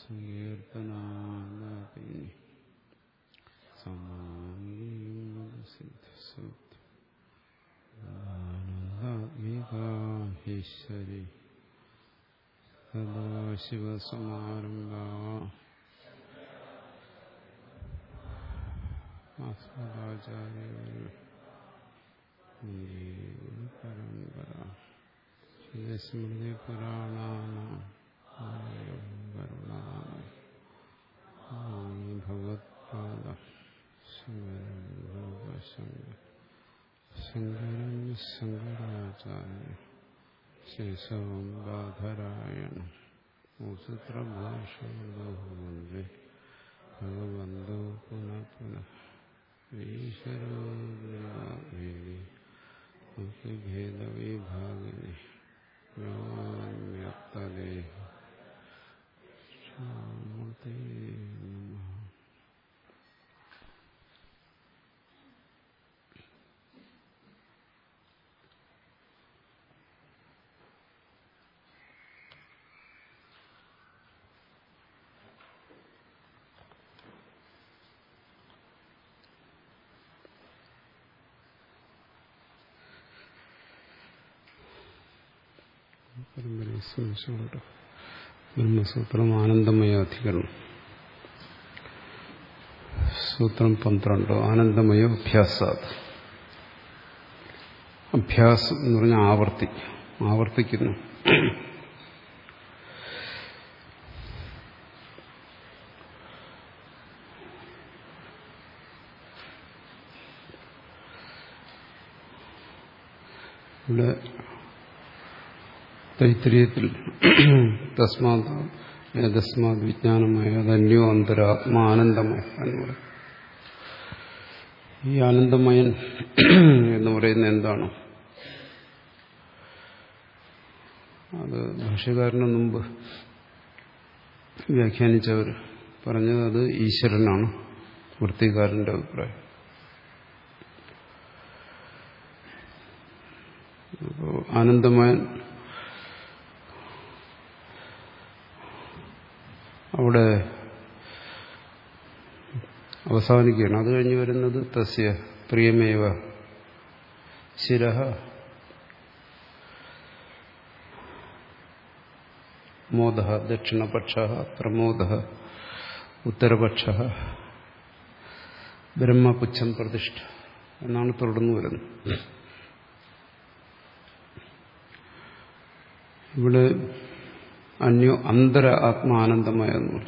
സങ്കീർത്തനാദി സമാംഗീസിദ്ധി ആനന്ദാത്മികാഹീശ്വരി സദാശിവസമാരംഭ ആസ്മദാചാര്യ പരമ്പര സ്മൃതി പുരാണാന ഭഗവത്പാദ ശങ്കരൻ ശങ്കരാചാര്യ ശേഷവും ബാധരായണ സൂത്രഭാഷേ ഭഗവന്തോ പുനഃ പുനഃ ഈശ്വരോ നമുക്ക് ഭേദവിഭാഗിനി വ്യോമ്യക്തദേഹ മൂർത്തി നമഃ പരമ്പരയെ സ്മരിച്ചുകൊണ്ട് ബ്രഹ്മസൂത്രം ആനന്ദമയാധികരണം സൂത്രം പന്ത്രണ്ട് ആനന്ദമയ അഭ്യാസാത് അഭ്യാസം എന്ന് പറഞ്ഞാൽ ആവർത്തി ആവർത്തിക്കുന്നു ഇവിടെ തൈത്രീയത്തിൽ തസ്മാത് ഏതസ്മാത് വിജ്ഞാനമായ ധന്യോ അന്തരാത്മാനന്ദമയ എന്ന് പറയും ഈ ആനന്ദമയൻ എന്ന് പറയുന്നത് എന്താണ് അത് ഭാഷ്യകാരന് മുമ്പ് വ്യാഖ്യാനിച്ചവർ പറഞ്ഞത് അത് ഈശ്വരനാണ് വൃത്തികാരന്റെ അഭിപ്രായം അപ്പോൾ ആനന്ദമയൻ അവിടെ അവസാനിക്കുകയാണ് അത് കഴിഞ്ഞ് വരുന്നത് തസ്യ പ്രിയമേവ ശിരഹ മോദ ദക്ഷിണപക്ഷ പ്രമോദ ഉത്തരപക്ഷ ബ്രഹ്മപുച്ഛം പ്രതിഷ്ഠ എന്നാണ് തുടർന്നു വരുന്നത് ഇവിടെ അന്യോ അന്തര ആത്മാനന്ദമയെന്ന് പറഞ്ഞു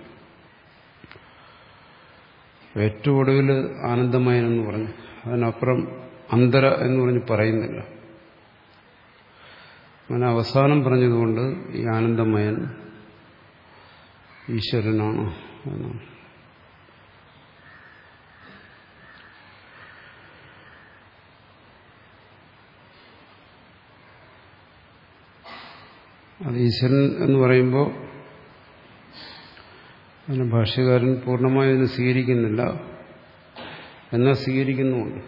ഏറ്റവും ഒടുവിൽ ആനന്ദമയനെന്ന് പറഞ്ഞു അതിനപ്പുറം അന്തര എന്ന് പറഞ്ഞ് പറയുന്നില്ല അങ്ങനെ അവസാനം പറഞ്ഞതുകൊണ്ട് ഈ ആനന്ദമയൻ ഈശ്വരനാണ് എന്നാണ് അത് ഈശ്വരൻ എന്ന് പറയുമ്പോൾ അതിന് ഭാഷ്യകാരൻ പൂർണ്ണമായി അതിന് സ്വീകരിക്കുന്നില്ല എന്നാൽ സ്വീകരിക്കുന്നുമുണ്ട്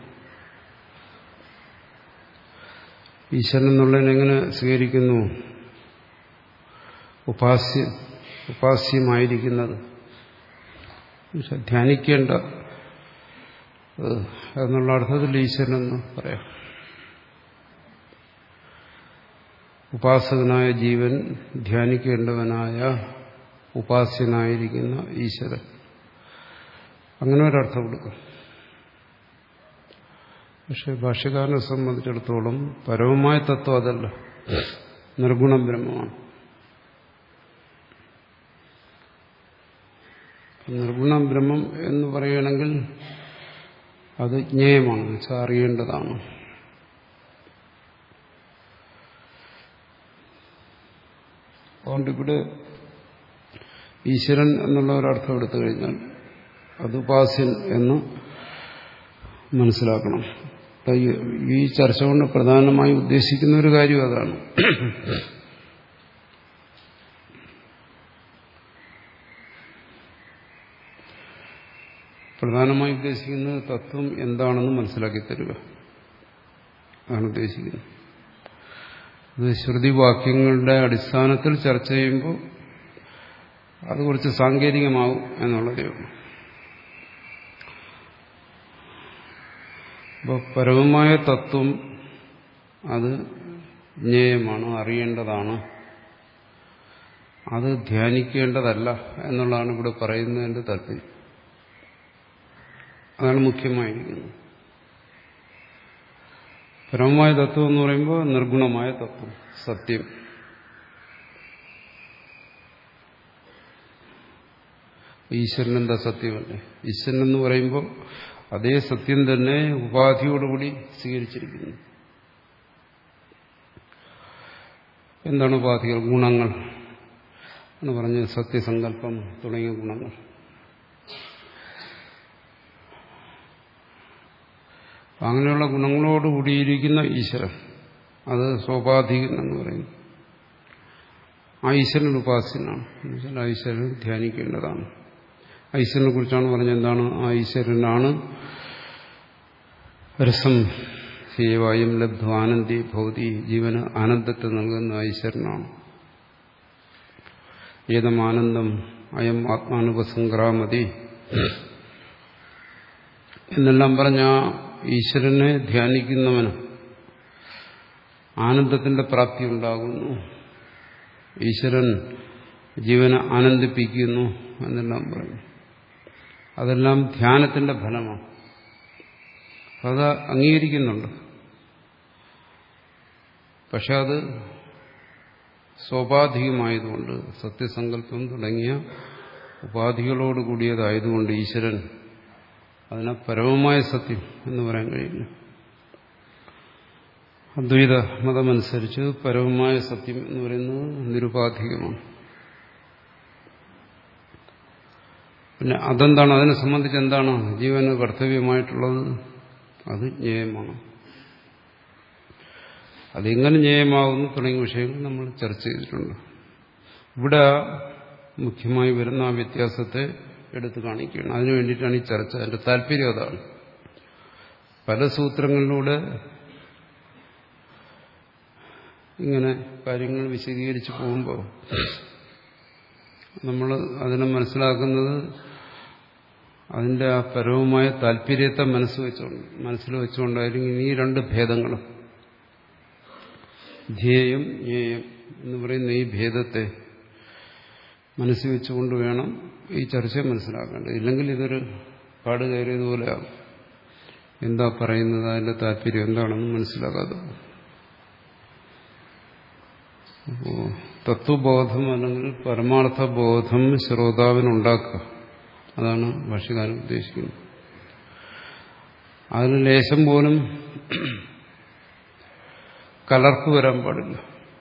ഈശ്വരൻ എന്നുള്ളതിനെങ്ങനെ സ്വീകരിക്കുന്നു ഉപാസ്യ ഉപാസ്യമായിരിക്കുന്നത് ധ്യാനിക്കേണ്ട എന്നുള്ള അർത്ഥത്തിൽ ഈശ്വരനെന്ന് പറയാം ഉപാസകനായ ജീവൻ ധ്യാനിക്കേണ്ടവനായ ഉപാസ്യനായിരിക്കുന്ന ഈശ്വരൻ അങ്ങനെ ഒരർത്ഥം കൊടുക്കും പക്ഷെ ഭാഷ്യക്കാരനെ സംബന്ധിച്ചിടത്തോളം പരമമായ തത്വം അതല്ല നിർഗുണ ബ്രഹ്മമാണ് നിർഗുണ ബ്രഹ്മം എന്ന് പറയുകയാണെങ്കിൽ അത് ജ്ഞേയമാണ് വെച്ചാൽ അറിയേണ്ടതാണ് അതുകൊണ്ട് ഇവിടെ ഈശ്വരൻ എന്നുള്ള ഒരർത്ഥം എടുത്തു കഴിഞ്ഞാൽ അത് ഉപാസ്യൻ എന്ന് മനസ്സിലാക്കണം ഈ ചർച്ച കൊണ്ട് പ്രധാനമായി ഉദ്ദേശിക്കുന്ന ഒരു കാര്യം അതാണ് പ്രധാനമായി ഉദ്ദേശിക്കുന്നത് തത്വം എന്താണെന്ന് മനസ്സിലാക്കി തരിക അതാണ് ഉദ്ദേശിക്കുന്നത് ഇത് ശ്രുതിവാക്യങ്ങളുടെ അടിസ്ഥാനത്തിൽ ചർച്ച ചെയ്യുമ്പോൾ അത് കുറച്ച് സാങ്കേതികമാവും എന്നുള്ളതേ ഉള്ളൂ അപ്പോൾ പരമമായ തത്വം അത് ജ്ഞേയമാണ് അറിയേണ്ടതാണ് അത് ധ്യാനിക്കേണ്ടതല്ല എന്നുള്ളതാണ് ഇവിടെ പറയുന്നതിന്റെ താല്പര്യം അതാണ് മുഖ്യമായിരിക്കുന്നത് പരമമായ തത്വം എന്ന് പറയുമ്പോൾ നിർഗുണമായ തത്വം സത്യം ഈശ്വരൻ എന്താ സത്യമല്ലേ ഈശ്വരൻ എന്ന് പറയുമ്പോൾ അതേ സത്യം തന്നെ ഉപാധിയോടുകൂടി സ്വീകരിച്ചിരിക്കുന്നു എന്താണ് ഉപാധികൾ ഗുണങ്ങൾ എന്ന് പറഞ്ഞ് സത്യസങ്കല്പം തുടങ്ങിയ ഗുണങ്ങൾ അങ്ങനെയുള്ള ഗുണങ്ങളോട് കൂടിയിരിക്കുന്ന ഈശ്വരൻ അത് സ്വാഭാധികൻ എന്ന് പറയുന്നു ആ ഈശ്വരൻ ഉപാസ്യനാണ് എന്നുവെച്ചാൽ ആ ഈശ്വരൻ ധ്യാനിക്കേണ്ടതാണ് ഈശ്വരനെ കുറിച്ചാണ് പറഞ്ഞത് എന്താണ് ആ ഈശ്വരനാണ് രസം സേവായും ലബ്ധു ആനന്ദി ഭൗതി ജീവന് ആനന്ദത്തെ നൽകുന്ന ഈശ്വരനാണ് ഏതം ആനന്ദം അയം ആത്മാനുപസംഗ്രാമതി എന്നെല്ലാം പറഞ്ഞ ആ ഈശ്വരനെ ധ്യാനിക്കുന്നവന് ആനന്ദത്തിന്റെ പ്രാപ്തി ഉണ്ടാകുന്നു ഈശ്വരൻ ജീവനെ ആനന്ദിപ്പിക്കുന്നു എന്നെല്ലാം പറഞ്ഞു അതെല്ലാം ധ്യാനത്തിന്റെ ഫലമാണ് അത് അംഗീകരിക്കുന്നുണ്ട് പക്ഷെ അത് സ്വാഭാധികമായതുകൊണ്ട് സത്യസങ്കല്പം തുടങ്ങിയ ഉപാധികളോട് കൂടിയതായതുകൊണ്ട് ഈശ്വരൻ അതിനെ പരമമായ സത്യം എന്ന് പറയാൻ കഴിയില്ല അദ്വൈത മതമനുസരിച്ച് പരമമായ സത്യം എന്ന് പറയുന്നത് നിരുപാധികമാണ് പിന്നെ അതെന്താണ് അതിനെ സംബന്ധിച്ച് എന്താണ് ജീവന് കർത്തവ്യമായിട്ടുള്ളത് അത് ജ്ഞേയമാണ് അതെങ്ങനെ ജ്ഞേയമാകുന്നു തുടങ്ങിയ വിഷയങ്ങൾ നമ്മൾ ചർച്ച ചെയ്തിട്ടുണ്ട് ഇവിടെ മുഖ്യമായി വരുന്ന ആ വ്യത്യാസത്തെ എടുത്തു കാണിക്കുകയാണ് അതിനു വേണ്ടിയിട്ടാണ് ഈ ചർച്ച അതിന്റെ താല്പര്യം അതാണ് പല സൂത്രങ്ങളിലൂടെ ഇങ്ങനെ കാര്യങ്ങൾ വിശദീകരിച്ചു പോകുമ്പോൾ നമ്മൾ അതിനെ മനസ്സിലാക്കുന്നത് അതിന്റെ ആ പരവുമായ താല്പര്യത്തെ മനസ്സ് വെച്ചുകൊണ്ട് മനസ്സിൽ വെച്ചുകൊണ്ടായിരിക്കും ഈ രണ്ട് ഭേദങ്ങളും ധ്യേയം ജ്ഞേയം എന്ന് പറയുന്ന ഈ ഭേദത്തെ മനസ്സിൽ വെച്ചുകൊണ്ട് വേണം ഈ ചർച്ച മനസ്സിലാക്കേണ്ടത് ഇല്ലെങ്കിൽ ഇതൊരു പാട് കയറിയതുപോലെയാകും എന്താ പറയുന്നത് അതിന്റെ താല്പര്യം എന്താണെന്ന് മനസ്സിലാക്കാതെ അപ്പോ തത്വബോധം അല്ലെങ്കിൽ പരമാർത്ഥ ബോധം ശ്രോതാവിനുണ്ടാക്കുക അതാണ് ഭാഷകാരൻ ഉദ്ദേശിക്കുന്നത് അതിന് ലേശം പോലും കലർപ്പ് വരാൻ പാടില്ല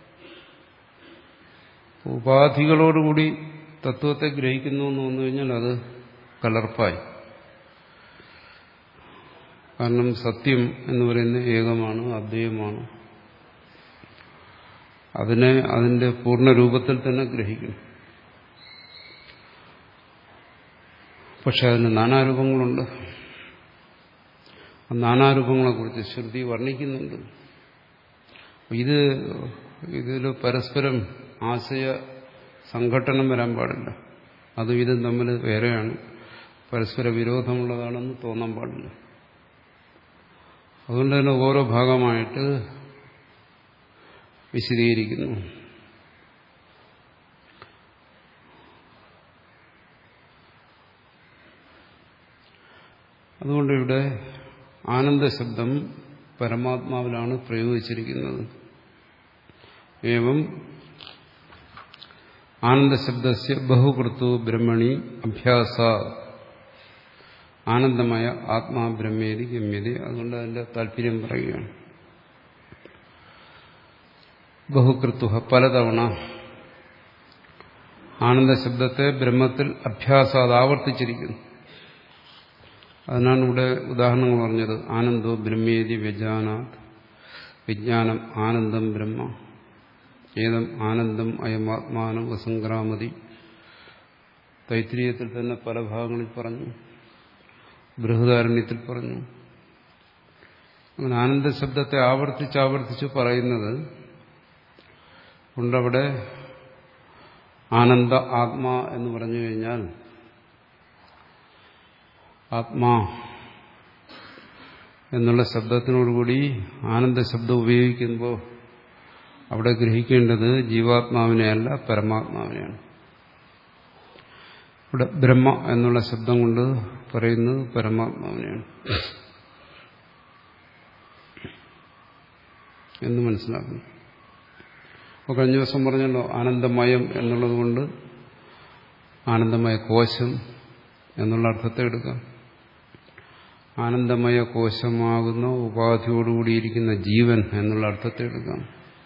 ഉപാധികളോടുകൂടി തത്വത്തെ ഗ്രഹിക്കുന്നു എന്ന് വന്നു കഴിഞ്ഞാൽ അത് കലർപ്പായി കാരണം സത്യം എന്ന് പറയുന്നത് ഏകമാണ് അദ്വൈതമാണ് അതിനെ അതിന്റെ പൂർണ്ണ രൂപത്തിൽ തന്നെ ഗ്രഹിക്കണം പക്ഷെ അതിന് നാനാരൂപങ്ങളുണ്ട് ആ നാനാരൂപങ്ങളെക്കുറിച്ച് ശ്രുതി വർണ്ണിക്കുന്നുണ്ട് ഇത് ഇതിൽ പരസ്പരം ആശയ സംഘട്ടനം വരാൻ പാടില്ല അതും ഇതും തമ്മിൽ വേറെയാണ് പരസ്പര വിരോധമുള്ളതാണെന്ന് തോന്നാൻ പാടില്ല അതുകൊണ്ട് തന്നെ ഓരോ ഭാഗമായിട്ട് വിശദീകരിക്കുന്നു അതുകൊണ്ട് ഇവിടെ ആനന്ദശബ്ദം പരമാത്മാവിലാണ് പ്രയോഗിച്ചിരിക്കുന്നത് ഏവം ആനന്ദശബ്ദസ്യ ബഹുകൃത്തു ബ്രഹ്മണി അഭ്യാസ ആനന്ദമായ ആത്മാ ബ്രഹ്മേതി ഗമ്യതി അതുകൊണ്ട് അതിന്റെ താല്പര്യം പറയുകയാണ് ബഹുകൃത്വ പലതവണ ആനന്ദശബ്ദത്തെ ബ്രഹ്മത്തിൽ അഭ്യാസാത് ആവർത്തിച്ചിരിക്കുന്നു അതിനാണ് ഇവിടെ ഉദാഹരണങ്ങൾ പറഞ്ഞത് ആനന്ദോ ബ്രഹ്മേതി വ്യജാനാത് വിജ്ഞാനം ആനന്ദം ബ്രഹ്മ ഏതം ആനന്ദം അയമാത്മാനം അസംക്രാമതി തൈത്രീയത്തിൽ തന്നെ പല ഭാഗങ്ങളിൽ പറഞ്ഞു ബൃഹദാരണ്യത്തിൽ പറഞ്ഞു അങ്ങനെ ആനന്ദശബ്ദത്തെ ആവർത്തിച്ച് ആവർത്തിച്ച് പറയുന്നത് കൊണ്ടവിടെ ആനന്ദ ആത്മാ എന്ന് പറഞ്ഞു കഴിഞ്ഞാൽ ആത്മാ എന്നുള്ള ശബ്ദത്തിനോടുകൂടി ആനന്ദ ശബ്ദം ഉപയോഗിക്കുമ്പോൾ അവിടെ ഗ്രഹിക്കേണ്ടത് ജീവാത്മാവിനെയല്ല പരമാത്മാവിനെയാണ് ഇവിടെ ബ്രഹ്മ എന്നുള്ള ശബ്ദം കൊണ്ട് പറയുന്നത് പരമാത്മാവിനെയാണ് എന്ന് മനസ്സിലാക്കുന്നു അപ്പോൾ കഴിഞ്ഞ ദിവസം പറഞ്ഞല്ലോ ആനന്ദമയം എന്നുള്ളത് കൊണ്ട് ആനന്ദമയ കോശം എന്നുള്ള അർത്ഥത്തെ എടുക്കാം ആനന്ദമയ കോശമാകുന്ന ഉപാധിയോടുകൂടിയിരിക്കുന്ന ജീവൻ എന്നുള്ള അർത്ഥത്തെ എടുക്കാം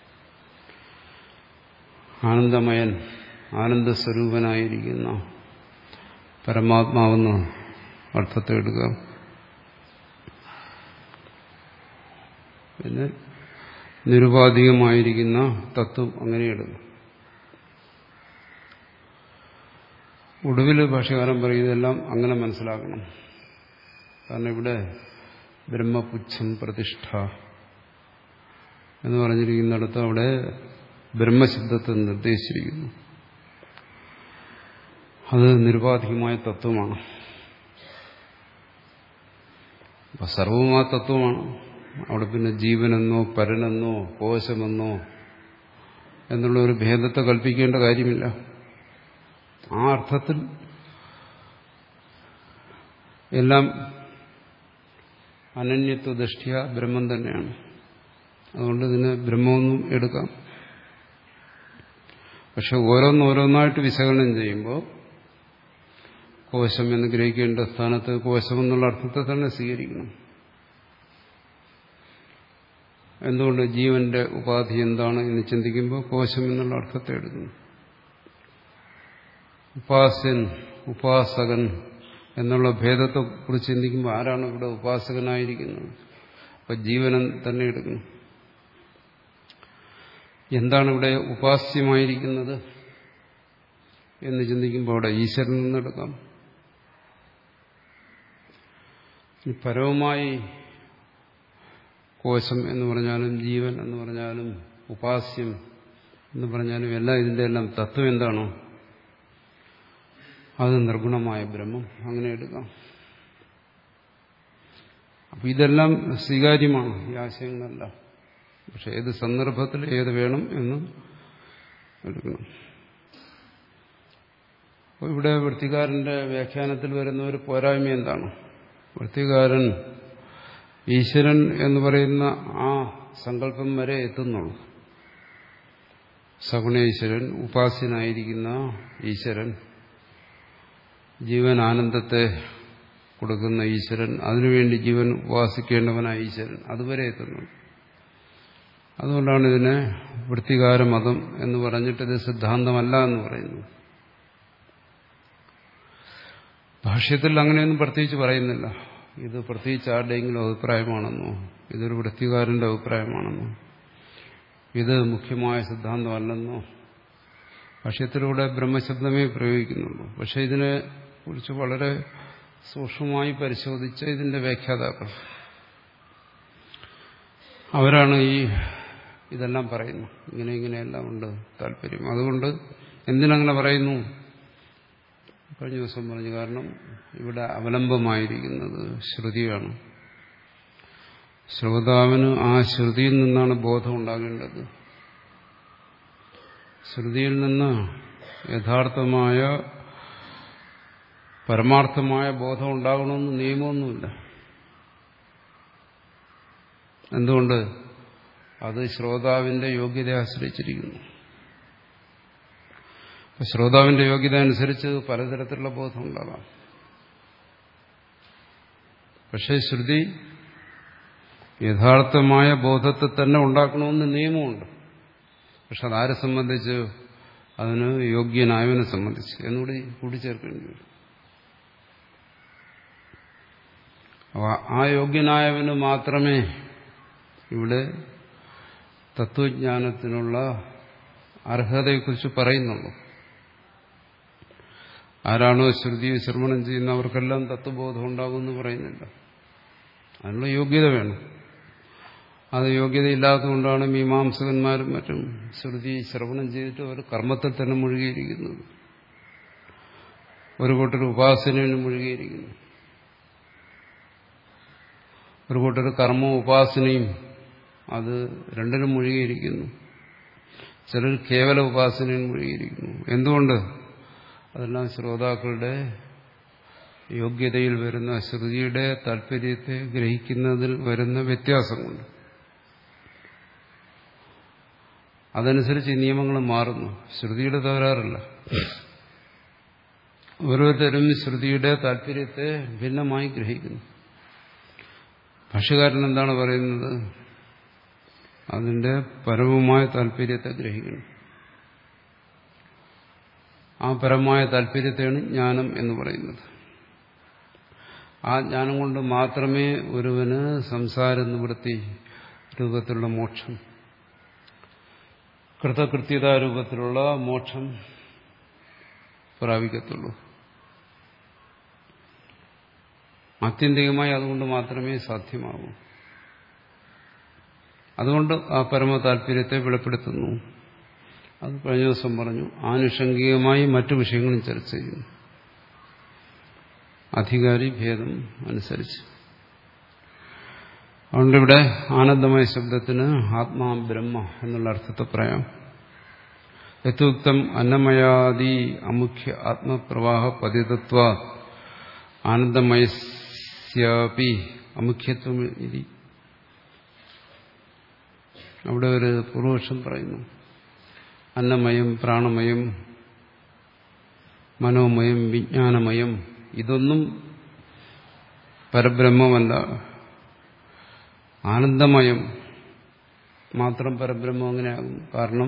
ആനന്ദമയൻ ആനന്ദസ്വരൂപനായിരിക്കുന്ന പരമാത്മാവെന്ന് അർത്ഥത്തെ എടുക്കാം പിന്നെ നിരുപാധികമായിരിക്കുന്ന തത്വം അങ്ങനെ എടുക്കും ഒടുവിൽ ഭാഷകാരൻ പറയും ഇതെല്ലാം അങ്ങനെ മനസ്സിലാക്കണം കാരണം ഇവിടെ ബ്രഹ്മപുച്ഛം പ്രതിഷ്ഠ എന്ന് പറഞ്ഞിരിക്കുന്നിടത്ത് അവിടെ ബ്രഹ്മശബ്ദത്തെ നിർദ്ദേശിച്ചിരിക്കുന്നു അത് നിരുപാധികമായ തത്വമാണ് അപ്പൊ സർവവും ആ തത്വമാണ് അവിടെ പിന്നെ ജീവനെന്നോ പരനെന്നോ കോശമെന്നോ എന്നുള്ള ഒരു ഭേദത്തെ കൽപ്പിക്കേണ്ട കാര്യമില്ല ആ അർത്ഥത്തിൽ എല്ലാം അനന്യത്വ ദൃഷ്ടിയ ബ്രഹ്മം തന്നെയാണ് അതുകൊണ്ട് ഇതിന് ബ്രഹ്മമൊന്നും എടുക്കാം പക്ഷെ ഓരോന്നോരോന്നായിട്ട് വിശകലനം ചെയ്യുമ്പോൾ കോശം എന്ന് ഗ്രഹിക്കേണ്ട സ്ഥാനത്ത് കോശം എന്നുള്ള അർത്ഥത്തെ തന്നെ സ്വീകരിക്കണം എന്തുകൊണ്ട് ജീവന്റെ ഉപാധി എന്താണ് എന്ന് ചിന്തിക്കുമ്പോൾ കോശം എന്നുള്ള അർത്ഥത്തെ എടുക്കുന്നു ഉപാസ്യൻ ഉപാസകൻ എന്നുള്ള ഭേദത്തെ കുറിച്ച് ചിന്തിക്കുമ്പോൾ ആരാണ് ഇവിടെ ഉപാസകനായിരിക്കുന്നത് അപ്പൊ ജീവനം തന്നെ എടുക്കണം എന്താണ് ഇവിടെ ഉപാസ്യമായിരിക്കുന്നത് എന്ന് ചിന്തിക്കുമ്പോൾ അവിടെ ഈശ്വരൻ നിന്നെടുക്കാം പരവുമായി കോശം എന്ന് പറഞ്ഞാലും ജീവൻ എന്ന് പറഞ്ഞാലും ഉപാസ്യം എന്ന് പറഞ്ഞാലും എല്ലാം ഇതിന്റെ എല്ലാം തത്വം എന്താണോ അത് നിർഗുണമായ ബ്രഹ്മം അങ്ങനെ എടുക്കാം അപ്പൊ ഇതെല്ലാം സ്വീകാര്യമാണ് ഈ ആശയങ്ങളെല്ലാം പക്ഷെ ഏത് സന്ദർഭത്തിൽ ഏത് വേണം എന്ന് എടുക്കണം അപ്പോൾ ഇവിടെ വൃത്തികാരന്റെ വ്യാഖ്യാനത്തിൽ വരുന്ന ഒരു പോരായ്മ എന്താണ് വൃത്തികാരൻ ഈശ്വരൻ എന്ന് പറയുന്ന ആ സങ്കല്പം വരെ എത്തുന്നുള്ളൂ സഗുണേശ്വരൻ ഉപാസ്യനായിരിക്കുന്ന ഈശ്വരൻ ജീവൻ ആനന്ദത്തെ കൊടുക്കുന്ന ഈശ്വരൻ അതിനുവേണ്ടി ജീവൻ ഉപാസിക്കേണ്ടവനായ ഈശ്വരൻ അതുവരെ എത്തുന്നു അതുകൊണ്ടാണ് ഇതിനെ വൃത്തികാര മതം എന്ന് പറഞ്ഞിട്ട് ഇത് സിദ്ധാന്തമല്ല എന്ന് പറയുന്നു ഭാഷ്യത്തിൽ അങ്ങനെയൊന്നും പ്രത്യേകിച്ച് പറയുന്നില്ല ഇത് പ്രത്യേകിച്ച് ആരുടെയെങ്കിലും അഭിപ്രായമാണെന്നോ ഇതൊരു വൃത്തികാരന്റെ അഭിപ്രായമാണെന്നോ ഇത് മുഖ്യമായ സിദ്ധാന്തമല്ലെന്നോ ഭാഷ്യത്തിലൂടെ ബ്രഹ്മശബ്ദമേ പ്രയോഗിക്കുന്നുള്ളൂ പക്ഷെ ഇതിനെ കുറിച്ച് വളരെ സൂക്ഷ്മമായി പരിശോധിച്ച ഇതിന്റെ വ്യാഖ്യാതാക്കൾ അവരാണ് ഈ ഇതെല്ലാം പറയുന്നു ഇങ്ങനെ ഇങ്ങനെയെല്ലാം ഉണ്ട് താല്പര്യം അതുകൊണ്ട് എന്തിനങ്ങനെ പറയുന്നു കഴിഞ്ഞ ദിവസം പറഞ്ഞു കാരണം ഇവിടെ അവലംബമായിരിക്കുന്നത് ശ്രുതിയാണ് ശ്രോതാവിന് ആ ശ്രുതിയിൽ നിന്നാണ് ബോധം ഉണ്ടാകേണ്ടത് ശ്രുതിയിൽ നിന്ന് യഥാർത്ഥമായ പരമാർത്ഥമായ ബോധം ഉണ്ടാകണമെന്ന് നിയമമൊന്നുമില്ല എന്തുകൊണ്ട് അത് ശ്രോതാവിന്റെ യോഗ്യതയെ ആശ്രയിച്ചിരിക്കുന്നു ശ്രോതാവിന്റെ യോഗ്യത അനുസരിച്ച് പലതരത്തിലുള്ള ബോധം ഉണ്ടാകാം പക്ഷേ ശ്രുതി യഥാർത്ഥമായ ബോധത്തെ തന്നെ ഉണ്ടാക്കണമെന്ന് നിയമമുണ്ട് പക്ഷെ അതാരെ സംബന്ധിച്ച് അതിന് യോഗ്യനായവനെ സംബന്ധിച്ച് എന്നുകൂടി കൂട്ടിച്ചേർക്കേണ്ടി വരും ആ യോഗ്യനായവന് മാത്രമേ ഇവിടെ തത്വജ്ഞാനത്തിനുള്ള അർഹതയെക്കുറിച്ച് പറയുന്നുള്ളൂ ആരാണോ ശ്രുതിയെ ശ്രവണം ചെയ്യുന്നവർക്കെല്ലാം തത്വബോധം ഉണ്ടാകുമെന്ന് പറയുന്നില്ല അതിനുള്ള യോഗ്യത വേണം അത് യോഗ്യതയില്ലാത്തതുകൊണ്ടാണ് മീമാംസകന്മാരും മറ്റും ശ്രുതി ശ്രവണം ചെയ്തിട്ട് അവർ കർമ്മത്തിൽ തന്നെ മുഴുകിയിരിക്കുന്നത് ഒരു കൂട്ടർ ഉപാസനയിൽ മുഴുകിയിരിക്കുന്നു ഒരു കൂട്ടർ കർമ്മവും ഉപാസനയും അത് രണ്ടിനും മുഴുകിയിരിക്കുന്നു ചിലർ കേവല ഉപാസനയിൽ മുഴുകിയിരിക്കുന്നു എന്തുകൊണ്ട് അതെല്ലാം ശ്രോതാക്കളുടെ യോഗ്യതയിൽ വരുന്ന ശ്രുതിയുടെ താല്പര്യത്തെ ഗ്രഹിക്കുന്നതിൽ വരുന്ന വ്യത്യാസം കൊണ്ട് അതനുസരിച്ച് ഈ നിയമങ്ങൾ മാറുന്നു ശ്രുതിയുടെ തകരാറില്ല ഓരോരുത്തരും ശ്രുതിയുടെ താല്പര്യത്തെ ഭിന്നമായി ഗ്രഹിക്കുന്നു ഭാഷകാരൻ എന്താണ് പറയുന്നത് അതിന്റെ പരമമായ താല്പര്യത്തെ ഗ്രഹിക്കണം ആ പരമമായ താല്പര്യത്തെയാണ് ജ്ഞാനം എന്ന് പറയുന്നത് ആ ജ്ഞാനം കൊണ്ട് മാത്രമേ ഒരുവന് സംസാര നിവൃത്തി രൂപത്തിലുള്ള മോക്ഷം കൃതകൃത്യത രൂപത്തിലുള്ള മോക്ഷം പ്രാപിക്കത്തുള്ളൂ ആത്യന്തികമായി അതുകൊണ്ട് മാത്രമേ സാധ്യമാകൂ അതുകൊണ്ട് ആ പരമ താല്പര്യത്തെ വെളിപ്പെടുത്തുന്നു അത് കഴിഞ്ഞ ദിവസം പറഞ്ഞു ആനുഷംഗികമായി മറ്റു വിഷയങ്ങളും ചർച്ച ചെയ്യുന്നു അധികാരി ഭേദം അനുസരിച്ച് അതുകൊണ്ട് ഇവിടെ ആനന്ദമയ ശബ്ദത്തിന് ആത്മാ ബ്രഹ്മ എന്നുള്ള അർത്ഥത്തെ പറയാം യഥോക്തം അന്നമയാദി അമുഖ്യ ആത്മപ്രവാഹ പതിതത്വ ആനന്ദമയസ്യാപി അമുഖ്യത്വം ഇതി അവിടെ ഒരു പൂർവപക്ഷം പറയുന്നു അന്നമയം പ്രാണമയം മനോമയം വിജ്ഞാനമയം ഇതൊന്നും പരബ്രഹ്മമല്ല ആനന്ദമയം മാത്രം പരബ്രഹ്മം അങ്ങനെയാകും കാരണം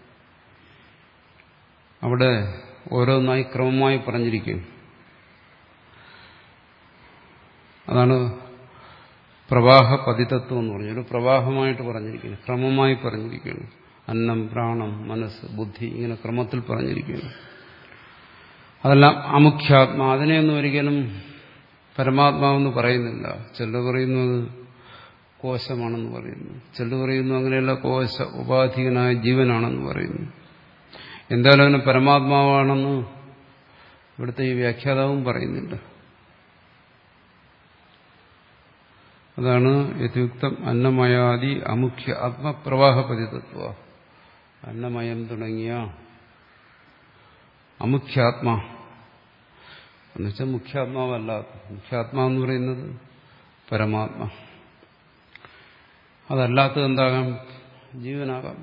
അവിടെ ഓരോന്നായി ക്രമമായി പറഞ്ഞിരിക്കും അതാണ് പ്രവാഹ പതിതത്വം എന്ന് പറഞ്ഞു ഒരു പ്രവാഹമായിട്ട് പറഞ്ഞിരിക്കുന്നു ക്രമമായി പറഞ്ഞിരിക്കുന്നു അന്നം പ്രാണം മനസ്സ് ബുദ്ധി ഇങ്ങനെ ക്രമത്തിൽ പറഞ്ഞിരിക്കുന്നു അതെല്ലാം അമുഖ്യാത്മാ അതിനെയൊന്നും ഒരിക്കലും പരമാത്മാവെന്ന് പറയുന്നില്ല ചിലർ പറയുന്നത് കോശമാണെന്ന് പറയുന്നു ചിലർ പറയുന്നു അങ്ങനെയല്ല കോശ ഉപാധികനായ ജീവനാണെന്ന് പറയുന്നു എന്തായാലും അവന് പരമാത്മാവാണെന്ന് ഇവിടുത്തെ ഈ വ്യാഖ്യാതാവും പറയുന്നില്ല അതാണ് യഥയുക്തം അന്നമയാദി അമുഖ്യ ആത്മപ്രവാഹപതിതത്വ അന്നമയം തുടങ്ങിയ അമുഖ്യാത്മാ എന്നുവെച്ചാൽ മുഖ്യാത്മാവല്ല മുഖ്യാത്മാ എന്ന് പറയുന്നത് പരമാത്മ അതല്ലാത്തത് എന്താകാം ജീവനാകാം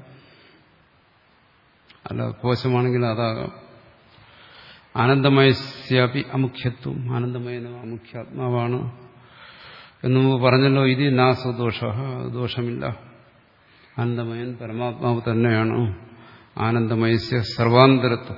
അല്ല കോശമാണെങ്കിൽ അതാകാം ആനന്ദമയസ്യാപി അമുഖ്യത്വം ആനന്ദമയനോ അമുഖ്യാത്മാവാണ് എന്ന് മുമ്പ് പറഞ്ഞല്ലോ ഇത് നാസദോഷ ദോഷമില്ല ആനന്ദമയൻ പരമാത്മാവ് തന്നെയാണ് ആനന്ദമയസ്യ സർവാന്തരത്വം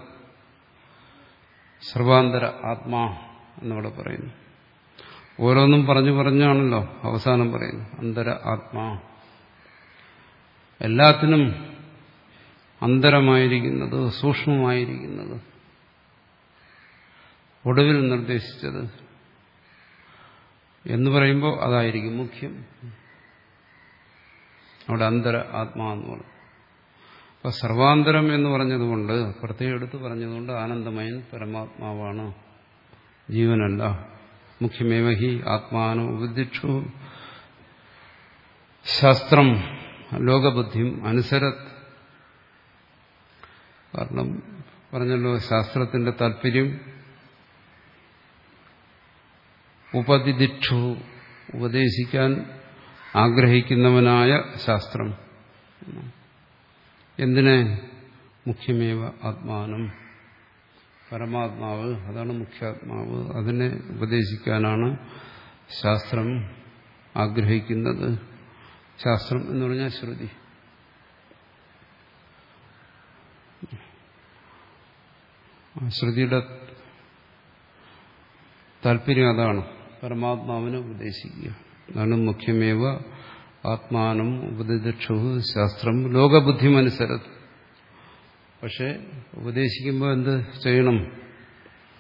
സർവാന്തര ആത്മാ എന്നിവിടെ പറയുന്നു ഓരോന്നും പറഞ്ഞു പറഞ്ഞാണല്ലോ അവസാനം പറയുന്നു അന്തര ആത്മാ എല്ലാത്തിനും അന്തരമായിരിക്കുന്നത് സൂക്ഷ്മമായിരിക്കുന്നത് ഒടുവിൽ നിർദ്ദേശിച്ചത് എന്ന് പറയുമ്പോൾ അതായിരിക്കും മുഖ്യം അവിടെ അന്തര ആത്മാ എന്ന് പറഞ്ഞു അപ്പൊ സർവാന്തരം എന്ന് പറഞ്ഞതുകൊണ്ട് പ്രത്യേകം എടുത്ത് പറഞ്ഞതുകൊണ്ട് ആനന്ദമയൻ പരമാത്മാവാണ് ജീവനല്ല മുഖ്യമേവ ഹി ആത്മാനോ ഉപദിക്ഷു ശാസ്ത്രം ലോകബുദ്ധിയും അനുസരത് കാരണം പറഞ്ഞല്ലോ ശാസ്ത്രത്തിന്റെ താല്പര്യം ഉപതിദിക്ഷു ഉപദേശിക്കാൻ ആഗ്രഹിക്കുന്നവനായ ശാസ്ത്രം എന്തിനെ മുഖ്യമേവ ആത്മാനം പരമാത്മാവ് അതാണ് മുഖ്യാത്മാവ് അതിനെ ഉപദേശിക്കാനാണ് ശാസ്ത്രം ആഗ്രഹിക്കുന്നത് ശാസ്ത്രം എന്ന് പറഞ്ഞാൽ ശ്രുതി ശ്രുതിയുടെ താല്പര്യം അതാണ് പരമാത്മാവിനെ ഉപദേശിക്കുക അതാണ് മുഖ്യമേവ ആത്മാനം ഉപദിക്ഷു ശാസ്ത്രം ലോകബുദ്ധിമനുസരത്ത് പക്ഷെ ഉപദേശിക്കുമ്പോൾ എന്ത് ചെയ്യണം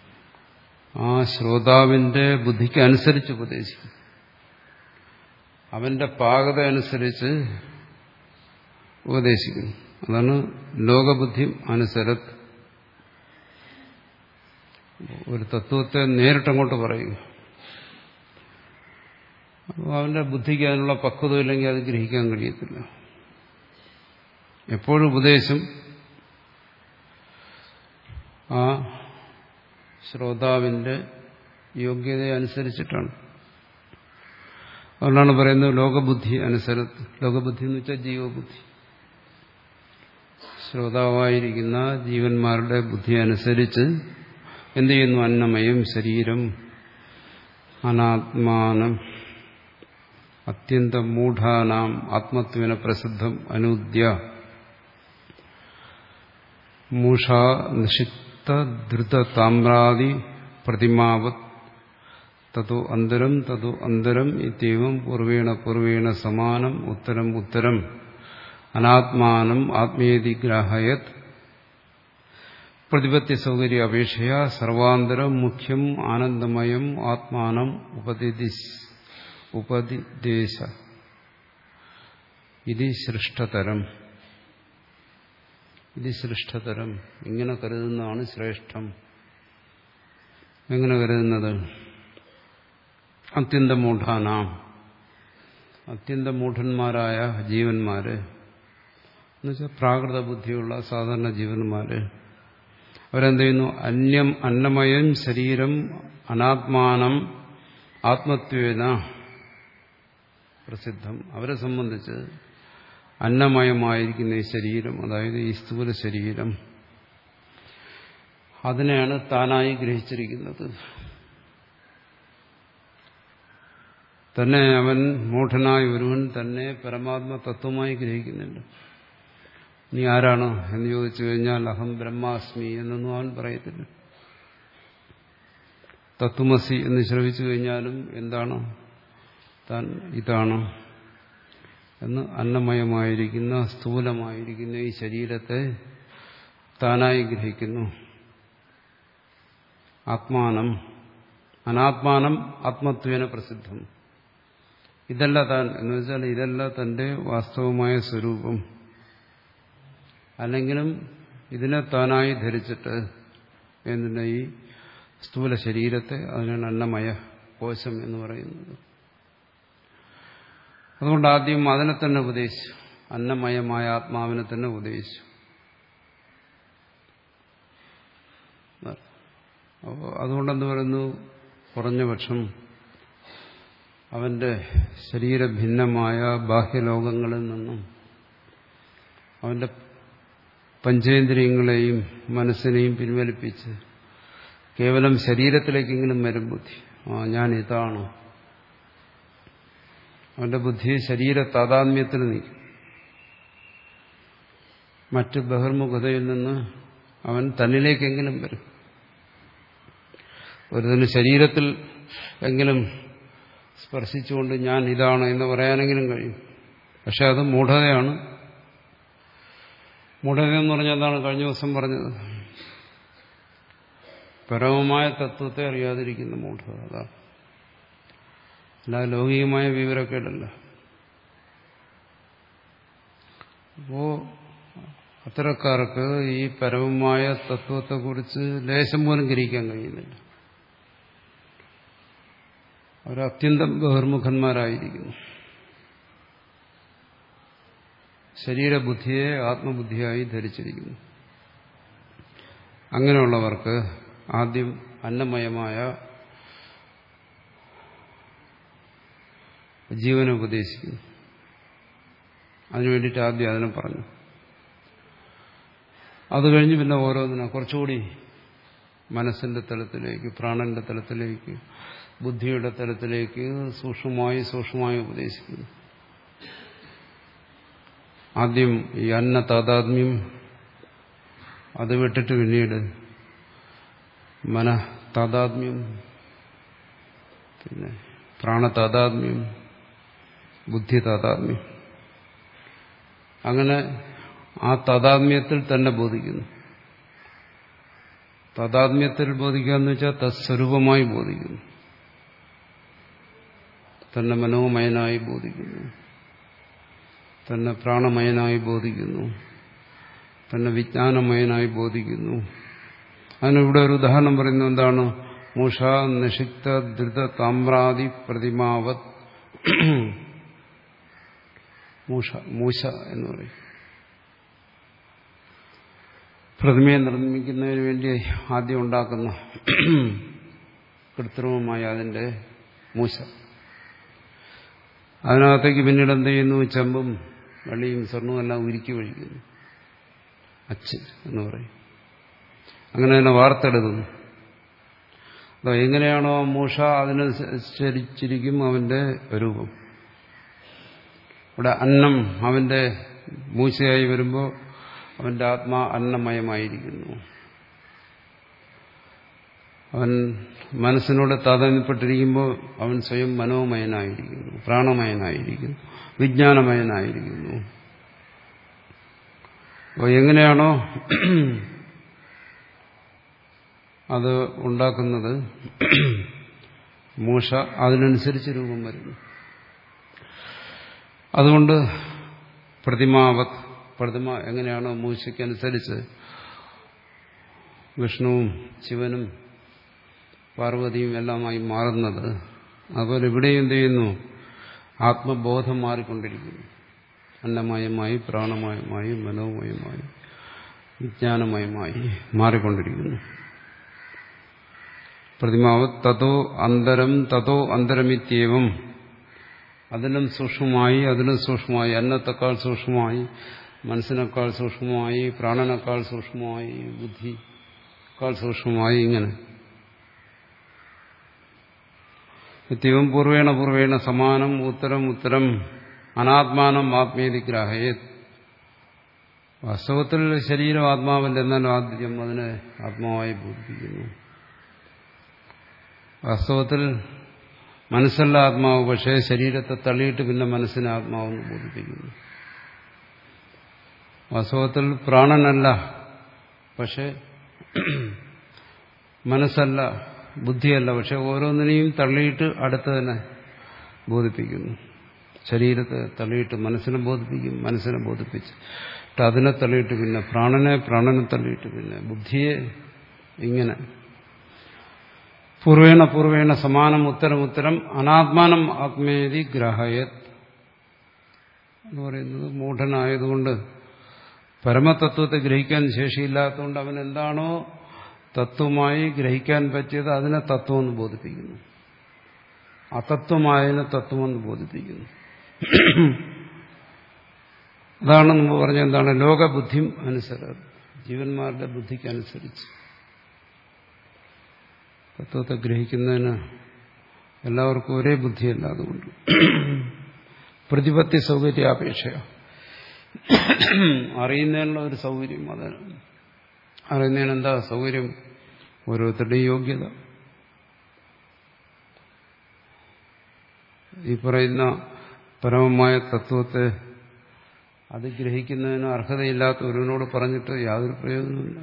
ആ ശ്രോതാവിന്റെ ബുദ്ധിക്ക് അനുസരിച്ച് ഉപദേശിക്കും അവന്റെ പാകത അനുസരിച്ച് ഉപദേശിക്കുന്നു അതാണ് ലോകബുദ്ധി അനുസരത്ത് ഒരു തത്വത്തെ നേരിട്ടങ്ങോട്ട് പറയുക അപ്പോൾ അവന്റെ ബുദ്ധിക്ക് അതിനുള്ള പക്വതയില്ലെങ്കിൽ അത് ഗ്രഹിക്കാൻ കഴിയത്തില്ല എപ്പോഴും ഉപദേശം ആ ശ്രോതാവിന്റെ യോഗ്യത അനുസരിച്ചിട്ടാണ് അതുകൊണ്ടാണ് പറയുന്നത് ലോകബുദ്ധി അനുസരത്ത് ലോകബുദ്ധി എന്ന് വെച്ചാൽ ജീവബുദ്ധി ശ്രോതാവായിരിക്കുന്ന ജീവന്മാരുടെ ബുദ്ധി അനുസരിച്ച് എന്ത് ചെയ്യുന്നു അന്നമയം ശരീരം അനാത്മാനം അത്യന്ത മൂഢാനാം ആത്മത്വന പ്രസിദ്ധം അനൂദ്യ മൂഷ നിഷിത്ത ധൃത താമ്രാദി പ്രതിമാവത് തതോ അന്തരം തതോ അന്തരം ഇത്യവും പൂർവേണ പൂർവേണ സമാനം ഉത്തരം ഉത്തരം അനാത്മാനം ആത്മീയതി ഗ്രാഹയത് പ്രതിപത്തി സൗകര്യ അപേക്ഷയ സർവാന്തരം മുഖ്യം ആനന്ദമയം ആത്മാനം ഉപദിശ് ഉപദിദേശ ഇത് സൃഷ്ടതരം ഇത് സൃഷ്ടതരം ഇങ്ങനെ കരുതുന്നതാണ് ശ്രേഷ്ഠം എങ്ങനെ കരുതുന്നത് അത്യന്ത മൂഢാനാം അത്യന്ത മൂഢന്മാരായ ജീവന്മാര് എന്നുവെച്ചാൽ പ്രാകൃത ബുദ്ധിയുള്ള സാധാരണ ജീവന്മാര് അവരെന്ത് ചെയ്യുന്നു അന്യം അന്നമയം ശരീരം അനാത്മാനം ആത്മത്വേന പ്രസിദ്ധം അവരെ സംബന്ധിച്ച് അന്നമയമായിരിക്കുന്ന ഈ ശരീരം അതായത് ഈ സ്ഥൂല ശരീരം അതിനെയാണ് താനായി ഗ്രഹിച്ചിരിക്കുന്നത് തന്നെ അവൻ മൂഢനായ ഒരുവൻ തന്നെ പരമാത്മ തത്വമായി ഗ്രഹിക്കുന്നുണ്ട് നീ ആരാണ് എന്ന് ചോദിച്ചു കഴിഞ്ഞാൽ അഹം ബ്രഹ്മാസ്മി എന്നൊന്നും അവൻ പറയത്തില്ല തത്വമസി എന്ന് ശ്രവിച്ചു കഴിഞ്ഞാലും എന്താണ് താൻ ഇതാണ് എന്ന് അന്നമയമായിരിക്കുന്ന സ്ഥൂലമായിരിക്കുന്ന ഈ ശരീരത്തെ താനായി ഗ്രഹിക്കുന്നു ആത്മാനം അനാത്മാനം ആത്മത്വേന പ്രസിദ്ധം ഇതല്ല താൻ എന്ന് വെച്ചാൽ ഇതല്ല തന്റെ വാസ്തവമായ സ്വരൂപം അല്ലെങ്കിലും ഇതിനെ താനായി ധരിച്ചിട്ട് എന്തിനാ ഈ സ്ഥൂല ശരീരത്തെ അതിനാണ് അന്നമയ കോശം എന്ന് പറയുന്നത് അതുകൊണ്ട് ആദ്യം അതിനെ തന്നെ ഉപദേശിച്ചു അന്നമയമായ ആത്മാവിനെ തന്നെ ഉപദേശിച്ചു അപ്പോൾ അതുകൊണ്ടെന്ന് പറയുന്നു കുറഞ്ഞ പക്ഷം അവന്റെ ശരീരഭിന്നമായ ബാഹ്യലോകങ്ങളിൽ നിന്നും അവന്റെ പഞ്ചേന്ദ്രിയങ്ങളെയും മനസ്സിനെയും പിൻവലിപ്പിച്ച് കേവലം ശരീരത്തിലേക്കെങ്കിലും വരും ബുദ്ധി ആ ഞാൻ ഇതാണ് അവന്റെ ബുദ്ധി ശരീര താതാത്മ്യത്തിൽ നീക്കും മറ്റ് ബഹിർമുഖതയിൽ നിന്ന് അവൻ തന്നിലേക്കെങ്കിലും വരും ഒരുതിന് ശരീരത്തിൽ എങ്കിലും സ്പർശിച്ചുകൊണ്ട് ഞാൻ ഇതാണ് എന്ന് പറയാനെങ്കിലും കഴിയും പക്ഷെ അത് മൂഢതയാണ് മൂഢത എന്ന് പറഞ്ഞാൽ എന്താണ് കഴിഞ്ഞ ദിവസം പറഞ്ഞത് പരമമായ തത്വത്തെ അറിയാതിരിക്കുന്ന മൂഢത അതാണ് അല്ല ലൗകികമായ വിവരക്കേടല്ല അപ്പോ അത്തരക്കാർക്ക് ഈ പരമമായ തത്വത്തെക്കുറിച്ച് ലേശം പോലും ഗ്രഹിക്കാൻ കഴിയുന്നില്ല അവർ അത്യന്തം ബഹിർമുഖന്മാരായിരിക്കുന്നു ശരീരബുദ്ധിയെ ആത്മബുദ്ധിയായി ധരിച്ചിരിക്കുന്നു അങ്ങനെയുള്ളവർക്ക് ആദ്യം അന്നമയമായ ജീവനെ ഉപദേശിക്കുന്നു അതിനു വേണ്ടിയിട്ട് ആദ്യം അതിനെ പറഞ്ഞു അത് കഴിഞ്ഞ് പിന്നെ ഓരോന്നിനും കുറച്ചുകൂടി മനസ്സിന്റെ തലത്തിലേക്ക് പ്രാണന്റെ തലത്തിലേക്ക് ബുദ്ധിയുടെ തലത്തിലേക്ക് സൂക്ഷ്മമായി സൂക്ഷ്മമായി ഉപദേശിക്കുന്നു ആദ്യം ഈ അന്ന താതാത്മ്യം അത് വിട്ടിട്ട് പിന്നീട് മന താതാത്മ്യം പിന്നെ പ്രാണതാതാത്മ്യം ബുദ്ധി താതാത്മ്യം അങ്ങനെ ആ താതാത്മ്യത്തിൽ തന്നെ ബോധിക്കുന്നു താതാത്മ്യത്തിൽ ബോധിക്കുക എന്ന് വെച്ചാൽ തത്സ്വരൂപമായി ബോധിക്കുന്നു തന്നെ മനോമയനായി ബോധിക്കുന്നു തന്നെ പ്രാണമയനായി ബോധിക്കുന്നു തന്നെ വിജ്ഞാനമയനായി ബോധിക്കുന്നു അതിനിവിടെ ഒരു ഉദാഹരണം പറയുന്നത് എന്താണ് മൂഷ നിഷിക്ത ധൃത താമ്രാദി പ്രതിമാവത് മൂഷ മൂശ എന്ന് പറയും പ്രതിമയെ നിർമ്മിക്കുന്നതിന് വേണ്ടി ആദ്യം ഉണ്ടാക്കുന്ന കൃത്രിമമായ അതിന്റെ മൂശ അതിനകത്തേക്ക് പിന്നീട് എന്ത് ചെയ്യുന്നു ചെമ്പും വെള്ളിയും സ്വർണവും എല്ലാം ഉരുക്കി ഒഴിക്കുന്നു അച്ച് എന്ന് പറയും അങ്ങനെ തന്നെ വാർത്തെടുക്കുന്നു അതോ എങ്ങനെയാണോ മൂഷ അതിനനുസരിച്ചിരിക്കും അവന്റെ രൂപം ഇവിടെ അന്നം അവന്റെ മൂശയായി വരുമ്പോൾ അവന്റെ ആത്മാ അന്നമയമായിരിക്കുന്നു അവൻ മനസ്സിനോട് താതാമ്യപ്പെട്ടിരിക്കുമ്പോൾ അവൻ സ്വയം മനോമയനായിരിക്കുന്നു പ്രാണമയനായിരിക്കുന്നു വിജ്ഞാനമയനായിരിക്കുന്നു അപ്പോൾ എങ്ങനെയാണോ അത് ഉണ്ടാക്കുന്നത് മൂഷ അതിനനുസരിച്ച് രൂപം വരുന്നു അതുകൊണ്ട് പ്രതിമാവത് പ്രതിമ എങ്ങനെയാണോ മൂശയ്ക്കനുസരിച്ച് വിഷ്ണുവും ശിവനും പാർവതിയും എല്ലാമായി മാറുന്നത് അതുപോലെ ഇവിടെയും എന്ത് ചെയ്യുന്നു ആത്മബോധം മാറിക്കൊണ്ടിരിക്കുന്നു അന്നമയമായി പ്രാണമയമായി മനോമയമായി വിജ്ഞാനമയമായി മാറിക്കൊണ്ടിരിക്കുന്നു പ്രതിമാവ് തതോ അന്തരം തതോ അന്തരമിത്യവും അതിലും സൂക്ഷ്മമായി അതിലും സൂക്ഷ്മമായി അന്നത്തെക്കാൾ സൂക്ഷ്മമായി മനസ്സിനേക്കാൾ സൂക്ഷ്മമായി പ്രാണനേക്കാൾ സൂക്ഷ്മമായി ബുദ്ധിക്കാൾ സൂക്ഷ്മമായി ഇങ്ങനെ നിത്യവും പൂർവേണ പൂർവേണ സമാനം ഉത്തരം ഉത്തരം അനാത്മാനം ആത്മീയതി ഗ്രാഹയത് വാസ്തവത്തിൽ ശരീരം ആത്മാവല്ല എന്നാൽ ആദ്യം അതിനെ ആത്മാവായി ബോധിപ്പിക്കുന്നു വാസ്തവത്തിൽ മനസ്സല്ല ആത്മാവ് പക്ഷേ ശരീരത്തെ തള്ളിയിട്ട് പിന്നെ മനസ്സിനെ ആത്മാവെന്ന് ബോധിപ്പിക്കുന്നു വാസ്തവത്തിൽ പ്രാണനല്ല പക്ഷെ മനസ്സല്ല ബുദ്ധിയല്ല പക്ഷെ ഓരോന്നിനെയും തള്ളിയിട്ട് അടുത്ത് തന്നെ ബോധിപ്പിക്കുന്നു ശരീരത്തെ തള്ളിയിട്ട് മനസ്സിനെ ബോധിപ്പിക്കും മനസ്സിനെ ബോധിപ്പിച്ച് അതിനെ തള്ളിയിട്ട് പിന്നെ പ്രാണനെ പ്രാണനെ തള്ളിയിട്ട് പിന്നെ ബുദ്ധിയെ ഇങ്ങനെ പൂർവേണ പൂർവേണ സമാനം ഉത്തരം ഉത്തരം അനാത്മാനം ആത്മേതി ഗ്രഹയത് എന്ന് പറയുന്നത് മൂഢനായതുകൊണ്ട് പരമതത്വത്തെ ഗ്രഹിക്കാൻ ശേഷിയില്ലാത്തതുകൊണ്ട് അവൻ എന്താണോ തത്വമായി ഗ്രഹിക്കാൻ പറ്റിയത് അതിനെ തത്വമെന്ന് ബോധിപ്പിക്കുന്നു അതത്വമായതിനെ തത്വമെന്ന് ബോധിപ്പിക്കുന്നു അതാണ് നമ്മൾ പറഞ്ഞ എന്താണ് ലോകബുദ്ധി അനുസരം ജീവന്മാരുടെ ബുദ്ധിക്കനുസരിച്ച് തത്വത്തെ ഗ്രഹിക്കുന്നതിന് എല്ലാവർക്കും ഒരേ ബുദ്ധിയല്ല അതുകൊണ്ട് പ്രതിപത്തി സൗകര്യാപേക്ഷ അറിയുന്നതിനുള്ള ഒരു സൗകര്യം അത് അറിയുന്നതിന് എന്താ സൗകര്യം ഓരോരുത്തരുടെയും യോഗ്യത ഈ പറയുന്ന പരമമായ തത്വത്തെ അത് ഗ്രഹിക്കുന്നതിന് അർഹതയില്ലാത്ത ഒരുവനോട് പറഞ്ഞിട്ട് യാതൊരു പ്രയോജനമില്ല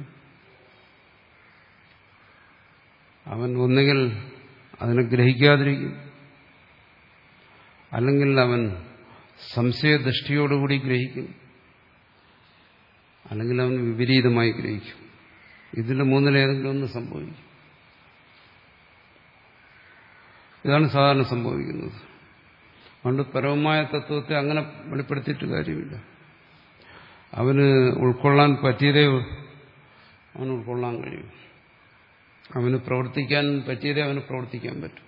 അവൻ ഒന്നുകിൽ അതിനെ ഗ്രഹിക്കാതിരിക്കും അല്ലെങ്കിൽ അവൻ സംശയദൃഷ്ടിയോടുകൂടി ഗ്രഹിക്കും അല്ലെങ്കിൽ അവൻ വിപരീതമായി ഗ്രഹിക്കും ഇതിന്റെ മൂന്നിലേതെങ്കിലും ഒന്ന് സംഭവിക്കും ഇതാണ് സാധാരണ സംഭവിക്കുന്നത് അതുകൊണ്ട് പരമമായ തത്വത്തെ അങ്ങനെ വെളിപ്പെടുത്തിയിട്ട് കാര്യമില്ല അവന് ഉൾക്കൊള്ളാൻ പറ്റിയതേ അവന് ഉൾക്കൊള്ളാൻ കഴിയും അവന് പ്രവർത്തിക്കാൻ പറ്റിയതേ അവന് പ്രവർത്തിക്കാൻ പറ്റും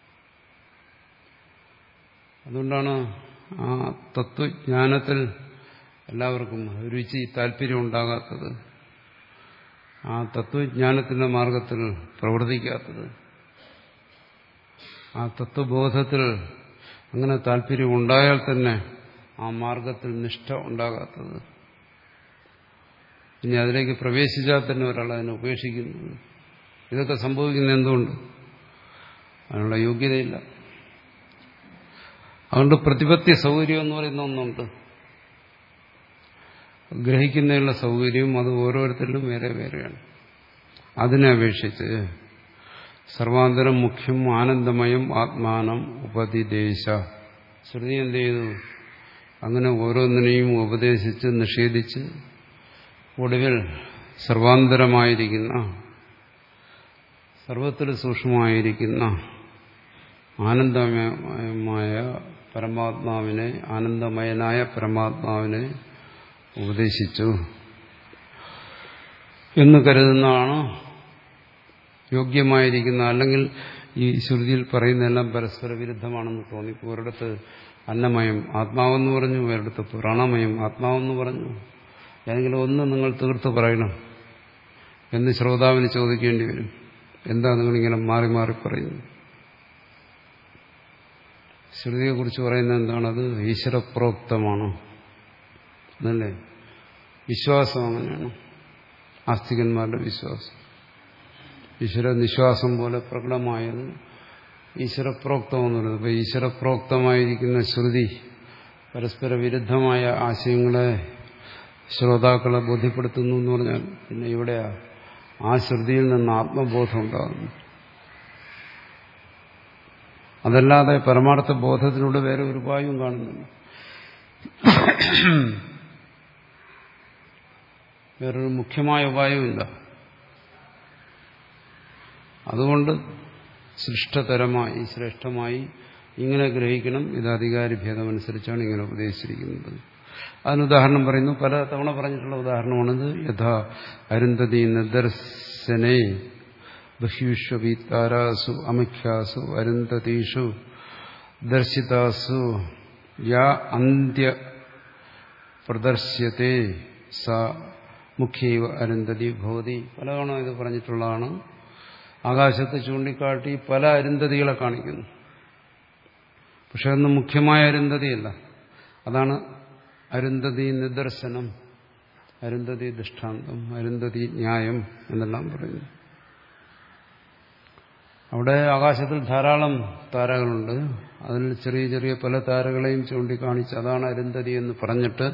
അതുകൊണ്ടാണ് ആ തത്വജ്ഞാനത്തിൽ എല്ലാവർക്കും രുചി താല്പര്യം ഉണ്ടാകാത്തത് ആ തത്വജ്ഞാനത്തിന്റെ മാർഗത്തിൽ പ്രവർത്തിക്കാത്തത് ആ തത്വബോധത്തിൽ അങ്ങനെ താല്പര്യം ഉണ്ടായാൽ തന്നെ ആ മാർഗത്തിൽ നിഷ്ഠ ഉണ്ടാകാത്തത് ഇനി അതിലേക്ക് പ്രവേശിച്ചാൽ തന്നെ ഒരാൾ അതിനെ ഉപേക്ഷിക്കുന്നത് ഇതൊക്കെ സംഭവിക്കുന്നത് എന്തുകൊണ്ട് അതിനുള്ള യോഗ്യതയില്ല അതുകൊണ്ട് പ്രതിപത്തി സൗകര്യം എന്ന് പറയുന്ന ഒന്നുണ്ട് ഗ്രഹിക്കുന്നതിനുള്ള സൗകര്യവും അത് ഓരോരുത്തരിലും വേറെ വേറെയാണ് അതിനെ അപേക്ഷിച്ച് സർവാന്തരം മുഖ്യം ആനന്ദമയം ആത്മാനം ഉപതിദേശ ശ്രുതി എന്ത് ചെയ്തു അങ്ങനെ ഓരോന്നിനെയും ഉപദേശിച്ച് നിഷേധിച്ച് ഒടുവിൽ സർവാന്തരമായിരിക്കുന്ന സർവത്തിൽ സൂക്ഷ്മമായിരിക്കുന്ന ആനന്ദമയമായ പരമാത്മാവിനെ ആനന്ദമയനായ പരമാത്മാവിനെ ഉപദേശിച്ചു എന്ന് കരുതുന്നതാണ് യോഗ്യമായിരിക്കുന്ന അല്ലെങ്കിൽ ഈ ശ്രുതിയിൽ പറയുന്നതെല്ലാം പരസ്പര വിരുദ്ധമാണെന്ന് തോന്നി ഒരിടത്ത് അന്നമയം ആത്മാവെന്ന് പറഞ്ഞു ഒരിടത്ത് പ്രാണമയം ആത്മാവെന്ന് പറഞ്ഞു ഏതെങ്കിലും ഒന്ന് നിങ്ങൾ തീർത്ത് പറയണം എന്ന് ശ്രോതാവിന് ചോദിക്കേണ്ടി വരും എന്താ നിങ്ങളിങ്ങനെ മാറി മാറി പറയുന്നു ശ്രുതിയെക്കുറിച്ച് പറയുന്നത് എന്താണത് ഈശ്വരപ്രോക്തമാണ് എന്നല്ലേ വിശ്വാസം അങ്ങനെയാണ് ആസ്തികന്മാരുടെ വിശ്വാസം ഈശ്വര നിശ്വാസം പോലെ പ്രകടമായത് ഈശ്വരപ്രോക്തമെന്ന് പറയുന്നത് അപ്പോൾ ഈശ്വരപ്രോക്തമായിരിക്കുന്ന ശ്രുതി പരസ്പര വിരുദ്ധമായ ആശയങ്ങളെ ശ്രോതാക്കളെ ബോധ്യപ്പെടുത്തുന്നു എന്ന് പറഞ്ഞാൽ പിന്നെ ഇവിടെ ആ ശ്രുതിയിൽ നിന്ന് ആത്മബോധം ഉണ്ടാകുന്നു അതല്ലാതെ പരമാർത്ഥ ബോധത്തിലൂടെ വേറെ ഒരു ഉപായവും കാണുന്നില്ല വേറൊരു മുഖ്യമായ ഉപായവുമില്ല അതുകൊണ്ട് സൃഷ്ടതരമായി ശ്രേഷ്ഠമായി ഇങ്ങനെ ഗ്രഹിക്കണം ഇത് അധികാരി ഭേദമനുസരിച്ചാണ് ഇങ്ങനെ ഉപദേശിച്ചിരിക്കുന്നത് അതിനുദാഹരണം പറയുന്നു പല തവണ പറഞ്ഞിട്ടുള്ള ഉദാഹരണമാണിത് യഥാ അരുന്ധതി നിദർശനേ ബഹ്യുഷ്വപി താരാസു അമുഖ്യാസു അരുന്ധതീഷു ദർശിതാസു യാ അന്ത്യ പ്രദർശ്യത്തെ സ മുഖ്യൈവ അരുന്ധതി ഭവതി പലതവണ ഇത് പറഞ്ഞിട്ടുള്ളതാണ് ആകാശത്ത് ചൂണ്ടിക്കാട്ടി പല അരുന്ധതികളെ കാണിക്കുന്നു പക്ഷെ അതൊന്ന് മുഖ്യമായ അരുന്ധതിയല്ല അതാണ് അരുന്ധതി നിദർശനം അരുന്ധതി ദൃഷ്ടാന്തം അരുന്ധതി ന്യായം എന്നെല്ലാം പറയുന്നു അവിടെ ആകാശത്തിൽ ധാരാളം താരകളുണ്ട് അതിൽ ചെറിയ ചെറിയ പല താരകളെയും ചൂണ്ടിക്കാണിച്ച് അതാണ് അരുന്ധതി എന്ന് പറഞ്ഞിട്ട്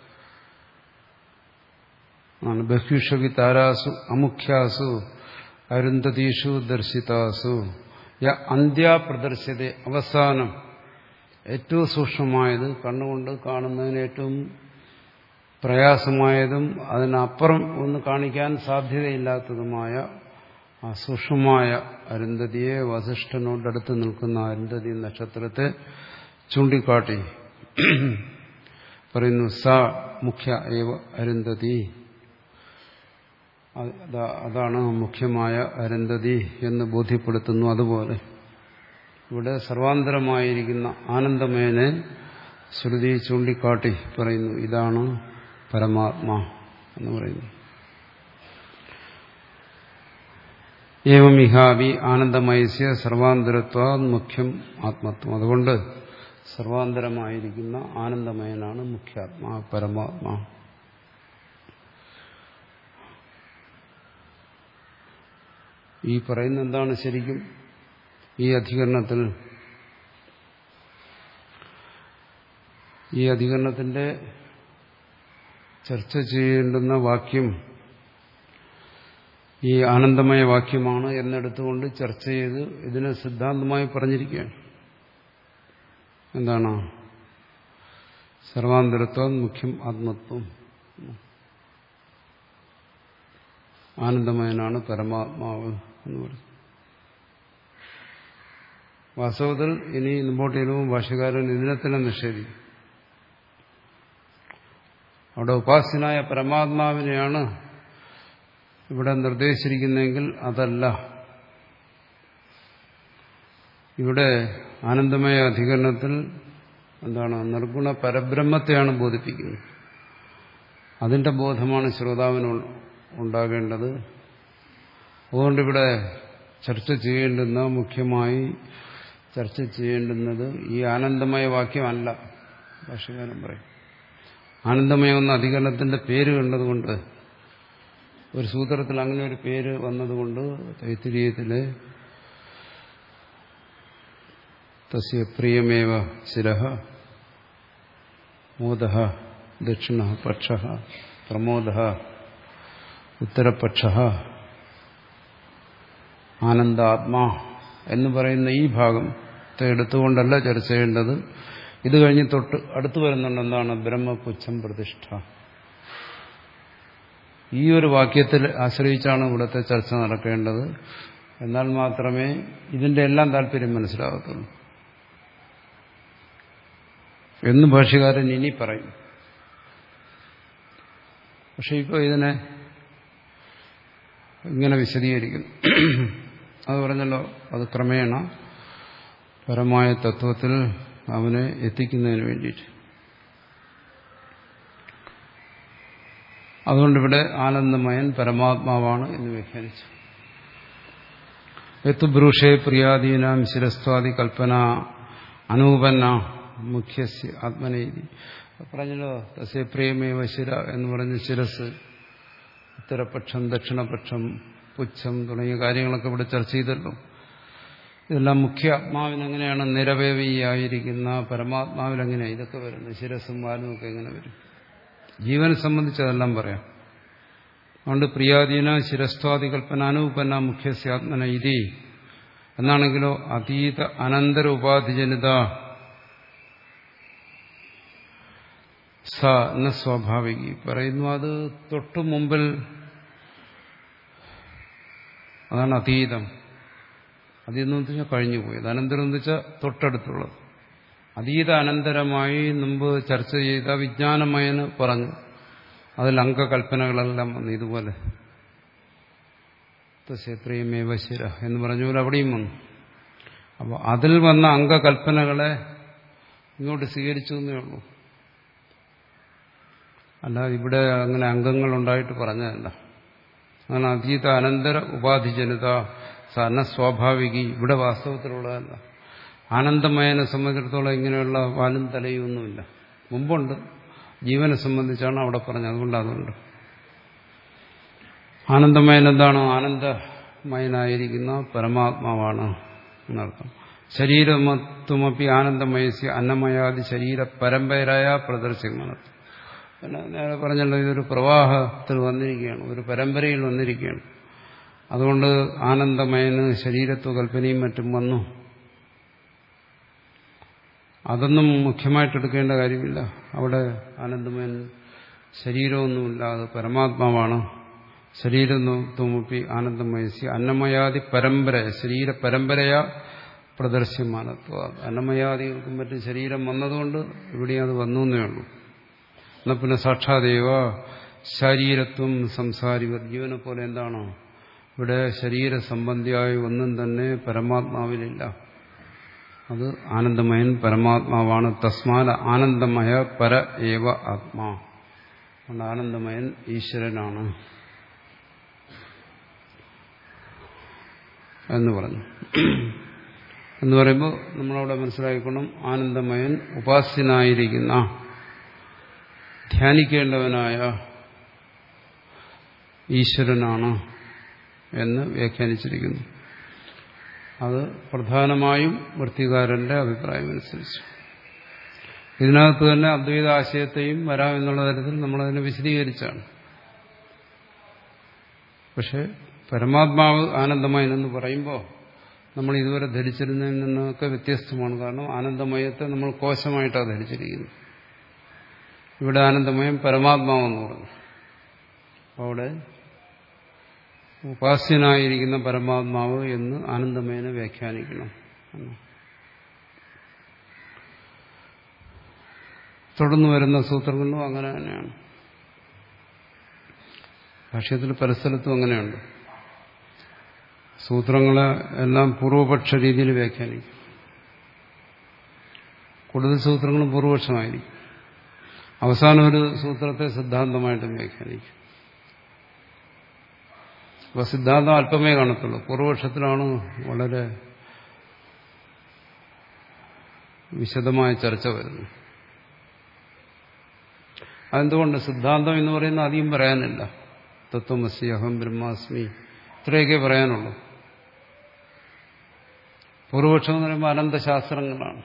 ആണ് ബഹ്യുഷവി താരാസു അമുഖ്യാസു അരുന്ധതീഷു ദർശിതാസു യ അന്ത്യാപ്രദർശ്യത അവസാനം ഏറ്റവും സൂക്ഷ്മമായത് കണ്ണുകൊണ്ട് കാണുന്നതിന് ഏറ്റവും പ്രയാസമായതും അതിനപ്പുറം ഒന്ന് കാണിക്കാൻ സാധ്യതയില്ലാത്തതുമായ ആ സൂക്ഷ്മമായ അരുന്ധതിയെ വസിഷ്ഠനോടടുത്ത് നിൽക്കുന്ന അരുന്ധതി നക്ഷത്രത്തെ ചൂണ്ടിക്കാട്ടി പറയുന്നു സ മുഖ്യ ഏവ അരുന്ധതി അതാണ് മുഖ്യമായ അരുന്ധതി എന്ന് ബോധ്യപ്പെടുത്തുന്നു അതുപോലെ ഇവിടെ സർവാന്തരമായിരിക്കുന്ന ആനന്ദമയനെ ശ്രുതി ചൂണ്ടിക്കാട്ടി പറയുന്നു ഇതാണ് പരമാത്മാ എന്ന് പറയുന്നു ഏവം ഇഹാവി ആനന്ദമയസ്യ സർവാന്തരത്വ മുഖ്യം ആത്മത്വം അതുകൊണ്ട് സർവാന്തരമായിരിക്കുന്ന ആനന്ദമയനാണ് മുഖ്യാത്മാ പരമാത്മാ ഈ പറയുന്ന എന്താണ് ശരിക്കും ഈ അധികരണത്തിൽ ഈ അധികരണത്തിന്റെ ചർച്ച ചെയ്യേണ്ടുന്ന വാക്യം ഈ ആനന്ദമയ വാക്യമാണ് എന്നെടുത്തുകൊണ്ട് ചർച്ച ചെയ്ത് ഇതിനെ സിദ്ധാന്തമായി പറഞ്ഞിരിക്കുകയാണ് എന്താണ് സർവാന്തരത്വം മുഖ്യം ആത്മത്വം ആനന്ദമയനാണ് പരമാത്മാവ് എന്ന് പറയും വാസ്തവത്തിൽ ഇനി മുമ്പോട്ട് ചെല്ലുമ്പോൾ ഭാഷകാരൻ ഇതിനെ തന്നെ നിഷേധിക്കും അവിടെ ഉപാസ്യനായ പരമാത്മാവിനെയാണ് ഇവിടെ നിർദ്ദേശിച്ചിരിക്കുന്നതെങ്കിൽ അതല്ല ഇവിടെ ആനന്ദമയ അധികരണത്തിൽ എന്താണ് നിർഗുണ പരബ്രഹ്മത്തെയാണ് ബോധിപ്പിക്കുന്നത് അതിന്റെ ബോധമാണ് ശ്രോതാവിന് ഉണ്ടാകേണ്ടത് അതുകൊണ്ടിവിടെ ചർച്ച ചെയ്യേണ്ടുന്ന മുഖ്യമായി ചർച്ച ചെയ്യേണ്ടുന്നത് ഈ ആനന്ദമയ വാക്യമല്ല ഭാഷകാരൻ പറയും ആനന്ദമയ എന്ന അധികരണത്തിന്റെ പേര് കണ്ടതുകൊണ്ട് ഒരു സൂത്രത്തിൽ അങ്ങനെ ഒരു പേര് വന്നതുകൊണ്ട് തൈത്തിരീയത്തിലെ തസ്യ പ്രിയമേവ ശിരഹ മോദ ദക്ഷിണ പക്ഷ പ്രമോദ ഉത്തരപക്ഷ ആനന്ദാത്മാ എന്ന് പറയുന്ന ഈ ഭാഗത്തെ എടുത്തുകൊണ്ടല്ല ചർച്ച ചെയ്യേണ്ടത് ഇത് കഴിഞ്ഞ് തൊട്ട് അടുത്ത് വരുന്നുണ്ട് എന്താണ് ബ്രഹ്മപുച്ഛം പ്രതിഷ്ഠ ഈ ഒരു വാക്യത്തിൽ ആശ്രയിച്ചാണ് ഇവിടുത്തെ ചർച്ച നടക്കേണ്ടത് എന്നാൽ മാത്രമേ ഇതിന്റെ എല്ലാം താല്പര്യം മനസ്സിലാകത്തുള്ളൂ എന്ന് ഭാഷ്യകാരൻ ഇനി പറയും പക്ഷെ ഇപ്പോൾ ഇതിനെ ഇങ്ങനെ വിശദീകരിക്കുന്നു അത് പറഞ്ഞല്ലോ അത് ക്രമേണ പരമായ തത്വത്തിൽ അവനെ എത്തിക്കുന്നതിന് വേണ്ടിയിട്ട് അതുകൊണ്ടിവിടെ ആനന്ദമയൻ പരമാത്മാവാണ് എന്ന് വ്യാഖ്യാനിച്ചു എത്തുബ്രൂഷേ പ്രിയാദീനാം ശിരസ്വാദി കൽപ്പന അനൂപന്ന മുഖ്യസ് ആത്മനീതി പറഞ്ഞല്ലോ തസ്യ പ്രിയമേവ ശിര എന്ന് പറഞ്ഞ് ശിരസ് ഉത്തരപക്ഷം ദക്ഷിണപക്ഷം പുച്ഛം തുടങ്ങിയ കാര്യങ്ങളൊക്കെ ഇവിടെ ചർച്ച ചെയ്തല്ലോ ഇതെല്ലാം മുഖ്യ ആത്മാവിനെങ്ങനെയാണ് നിരവയവിയായിരിക്കുന്ന പരമാത്മാവിലെങ്ങനെയാണ് ഇതൊക്കെ വരുന്നത് ശിരസും വാലും ഒക്കെ എങ്ങനെ വരും ജീവനെ സംബന്ധിച്ച് അതെല്ലാം പറയാം അതുകൊണ്ട് പ്രിയാധീന ശിരസ്വാദി കൽപ്പന അനുപന്ന മുഖ്യസ്യാത്മന ഇതി എന്നാണെങ്കിലോ അതീത അനന്തര ഉപാധിജനിത സ എന്ന സ്വാഭാവികി പറയുന്നു അത് തൊട്ടു മുമ്പിൽ അതാണ് അതീതം അതീതം എന്ന് വെച്ചാൽ കഴിഞ്ഞുപോയത് അനന്തരം എന്ന് വെച്ചാൽ തൊട്ടടുത്തുള്ളത് അതീത അനന്തരമായി മുമ്പ് ചർച്ച ചെയ്ത വിജ്ഞാനമയന് പറഞ്ഞു അതിൽ അംഗകൽപ്പനകളെല്ലാം വന്നു ഇതുപോലെ തസ്യപ്രിയമേവ ശിര എന്ന് പറഞ്ഞ പോലെ അവിടെയും വന്നു അപ്പോൾ അതിൽ വന്ന അംഗകൽപ്പനകളെ ഇങ്ങോട്ട് സ്വീകരിച്ചു എന്നേ ഉള്ളൂ അല്ല ഇവിടെ അങ്ങനെ അംഗങ്ങളുണ്ടായിട്ട് പറഞ്ഞതല്ല അങ്ങനെ അതീത അനന്തര ഉപാധിജനിത സാധാരണ സ്വാഭാവികി ഇവിടെ വാസ്തവത്തിലുള്ളതല്ല ആനന്ദമയനെ സംബന്ധിച്ചിടത്തോളം ഇങ്ങനെയുള്ള വാലും തലയും ഒന്നുമില്ല മുമ്പുണ്ട് ജീവനെ സംബന്ധിച്ചാണ് അവിടെ പറഞ്ഞത് അതുകൊണ്ട് അതുകൊണ്ട് ആനന്ദമയൻ എന്താണ് ആനന്ദമയനായിരിക്കുന്ന പരമാത്മാവാണ് എന്നർത്ഥം ശരീരമത്വമപ്പി ആനന്ദമയസ്യ അന്നമയാദി ശരീര പരമ്പരയ പ്രദർശിക്കുന്നത് പിന്നെ നേരെ പറഞ്ഞല്ലോ ഇതൊരു പ്രവാഹത്തിൽ വന്നിരിക്കുകയാണ് ഒരു പരമ്പരയിൽ വന്നിരിക്കുകയാണ് അതുകൊണ്ട് ആനന്ദമയന് ശരീരത്വ കൽപ്പനയും മറ്റും വന്നു അതൊന്നും മുഖ്യമായിട്ട് എടുക്കേണ്ട കാര്യമില്ല അവിടെ ആനന്ദമയൻ ശരീരമൊന്നുമില്ല അത് പരമാത്മാവാണ് ശരീരത്വമൊപ്പി ആനന്ദമയസി അന്നമയാദി പരമ്പര ശരീര പരമ്പരയാ പ്രദർശ്യമാനത്വ അന്നമയാദികൾക്കും മറ്റും ശരീരം വന്നതുകൊണ്ട് ഇവിടെ അത് വന്നു എന്നേ ഉള്ളൂ എന്നാൽ പിന്നെ സാക്ഷാദേവ ശാരീരത്വം സംസാരിവർ ജീവനെ പോലെ എന്താണോ ഇവിടെ ശരീര സംബന്ധിയായ ഒന്നും തന്നെ പരമാത്മാവിലില്ല അത് ആനന്ദമയൻ പരമാത്മാവാണ് തസ്മാല ആനന്ദമയ പര ഏവ ആത്മാ അതുകൊണ്ട് ആനന്ദമയൻ ഈശ്വരനാണ് എന്ന് പറഞ്ഞു എന്ന് പറയുമ്പോൾ നമ്മളവിടെ മനസ്സിലാക്കിക്കണം ആനന്ദമയൻ ഉപാസ്യനായിരിക്കുന്ന ധ്യാനിക്കേണ്ടവനായ ഈശ്വരനാണ് എന്ന് വ്യാഖ്യാനിച്ചിരിക്കുന്നു അത് പ്രധാനമായും വൃത്തികാരന്റെ അഭിപ്രായമനുസരിച്ച് ഇതിനകത്ത് തന്നെ അദ്വൈത ആശയത്തെയും വരാം എന്നുള്ള തരത്തിൽ നമ്മളതിനെ വിശദീകരിച്ചാണ് പക്ഷെ പരമാത്മാവ് ആനന്ദമയനെന്ന് പറയുമ്പോൾ നമ്മൾ ഇതുവരെ ധരിച്ചിരുന്നതിൽ നിന്നൊക്കെ വ്യത്യസ്തമാണ് കാരണം ആനന്ദമയത്തെ നമ്മൾ കോശമായിട്ടാണ് ധരിച്ചിരിക്കുന്നത് ഇവിടെ ആനന്ദമയം പരമാത്മാവെന്ന് പറഞ്ഞു അവിടെ ഉപാസ്യനായിരിക്കുന്ന പരമാത്മാവ് എന്ന് ആനന്ദമയനെ വ്യാഖ്യാനിക്കണം തുടർന്ന് വരുന്ന സൂത്രങ്ങളിലും അങ്ങനെ തന്നെയാണ് ഭാഷ്യത്തിൽ പല സ്ഥലത്തും അങ്ങനെയുണ്ട് സൂത്രങ്ങളെ എല്ലാം പൂർവപക്ഷ രീതിയിൽ വ്യാഖ്യാനിക്കും കൂടുതൽ സൂത്രങ്ങളും പൂർവപക്ഷമായിരിക്കും അവസാനം ഒരു സൂത്രത്തെ സിദ്ധാന്തമായിട്ടും വ്യാഖ്യാനിക്കും അപ്പൊ സിദ്ധാന്തം അല്പമേ കാണത്തുള്ളൂ പൂർവപക്ഷത്തിലാണ് വളരെ വിശദമായ ചർച്ച വരുന്നത് അതെന്തുകൊണ്ട് സിദ്ധാന്തം എന്ന് പറയുന്നത് അധികം പറയാനില്ല തത്വമസി അഹം ബ്രഹ്മാസ്മി ഇത്രയൊക്കെ പറയാനുള്ളൂ പൂർവപക്ഷം എന്ന് പറയുമ്പോൾ അനന്തശാസ്ത്രങ്ങളാണ്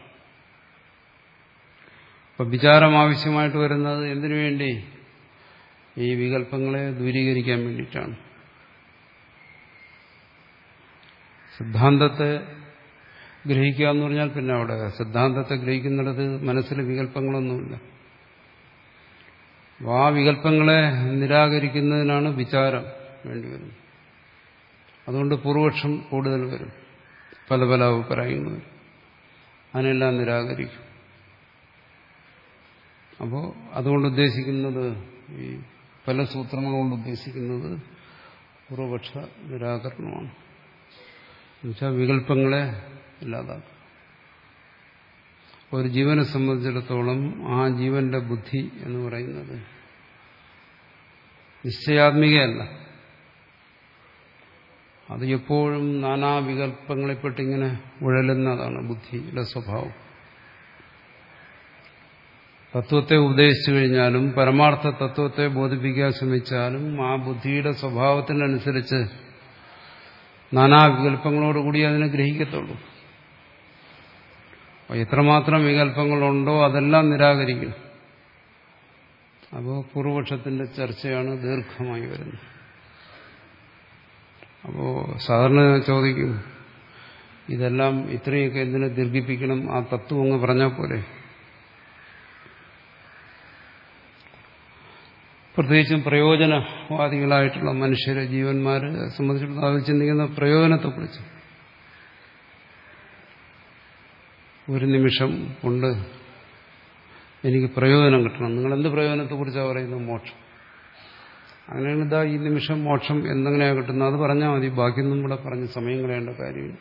അപ്പൊ വിചാരം ആവശ്യമായിട്ട് വരുന്നത് എന്തിനു വേണ്ടി ഈ വികല്പങ്ങളെ ദൂരീകരിക്കാൻ വേണ്ടിയിട്ടാണ് സിദ്ധാന്തത്തെ ഗ്രഹിക്കുക എന്ന് പറഞ്ഞാൽ പിന്നെ അവിടെ സിദ്ധാന്തത്തെ ഗ്രഹിക്കുന്നിടത്ത് മനസ്സിൽ വികല്പങ്ങളൊന്നുമില്ല അപ്പോൾ ആ വികല്പങ്ങളെ നിരാകരിക്കുന്നതിനാണ് വിചാരം വേണ്ടിവരുന്നത് അതുകൊണ്ട് പൂർവപക്ഷം കൂടുതൽ വരും പല പല അഭിപ്രായങ്ങൾ വരും അതിനെല്ലാം നിരാകരിക്കും അപ്പോൾ അതുകൊണ്ട് ഉദ്ദേശിക്കുന്നത് ഈ പല സൂത്രങ്ങൾ കൊണ്ട് ഉദ്ദേശിക്കുന്നത് പൂർവപക്ഷ നിരാകരണമാണ് എന്നുവെച്ചാൽ വികല്പങ്ങളെ ഇല്ലാതാക്കുക ഒരു ജീവനെ സംബന്ധിച്ചിടത്തോളം ആ ജീവന്റെ ബുദ്ധി എന്ന് പറയുന്നത് നിശ്ചയാത്മികയല്ല അത് എപ്പോഴും നാനാ വികല്പങ്ങളെപ്പെട്ടിങ്ങനെ ഉഴലുന്നതാണ് ബുദ്ധിയുടെ സ്വഭാവം തത്വത്തെ ഉപദേശിച്ചു കഴിഞ്ഞാലും പരമാർത്ഥ തത്വത്തെ ബോധിപ്പിക്കാൻ ശ്രമിച്ചാലും ആ ബുദ്ധിയുടെ സ്വഭാവത്തിനനുസരിച്ച് നാനാ വികല്പങ്ങളോടുകൂടി അതിനെ ഗ്രഹിക്കത്തുള്ളൂ അപ്പോൾ എത്രമാത്രം വികല്പങ്ങളുണ്ടോ അതെല്ലാം നിരാകരിക്കും അപ്പോൾ പൂർവപക്ഷത്തിന്റെ ചർച്ചയാണ് ദീർഘമായി വരുന്നത് അപ്പോൾ സാധാരണ ചോദിക്കും ഇതെല്ലാം ഇത്രയൊക്കെ എന്തിനെ ദീർഘിപ്പിക്കണം ആ തത്വം അങ്ങ് പറഞ്ഞാൽ പോരെ പ്രത്യേകിച്ചും പ്രയോജനവാദികളായിട്ടുള്ള മനുഷ്യരെ ജീവന്മാരെ സംബന്ധിച്ചിടത്തോളം അവർ ചിന്തിക്കുന്ന പ്രയോജനത്തെക്കുറിച്ച് ഒരു നിമിഷം കൊണ്ട് എനിക്ക് പ്രയോജനം കിട്ടണം നിങ്ങൾ എന്ത് പ്രയോജനത്തെക്കുറിച്ചാണ് പറയുന്നത് മോക്ഷം അങ്ങനെയാണ് ഇതാ ഈ നിമിഷം മോക്ഷം എന്തെങ്ങനെയാണ് കിട്ടുന്നത് അത് പറഞ്ഞാൽ മതി ബാക്കിയൊന്നും ഇവിടെ പറഞ്ഞ് സമയം കളയേണ്ട കാര്യമില്ല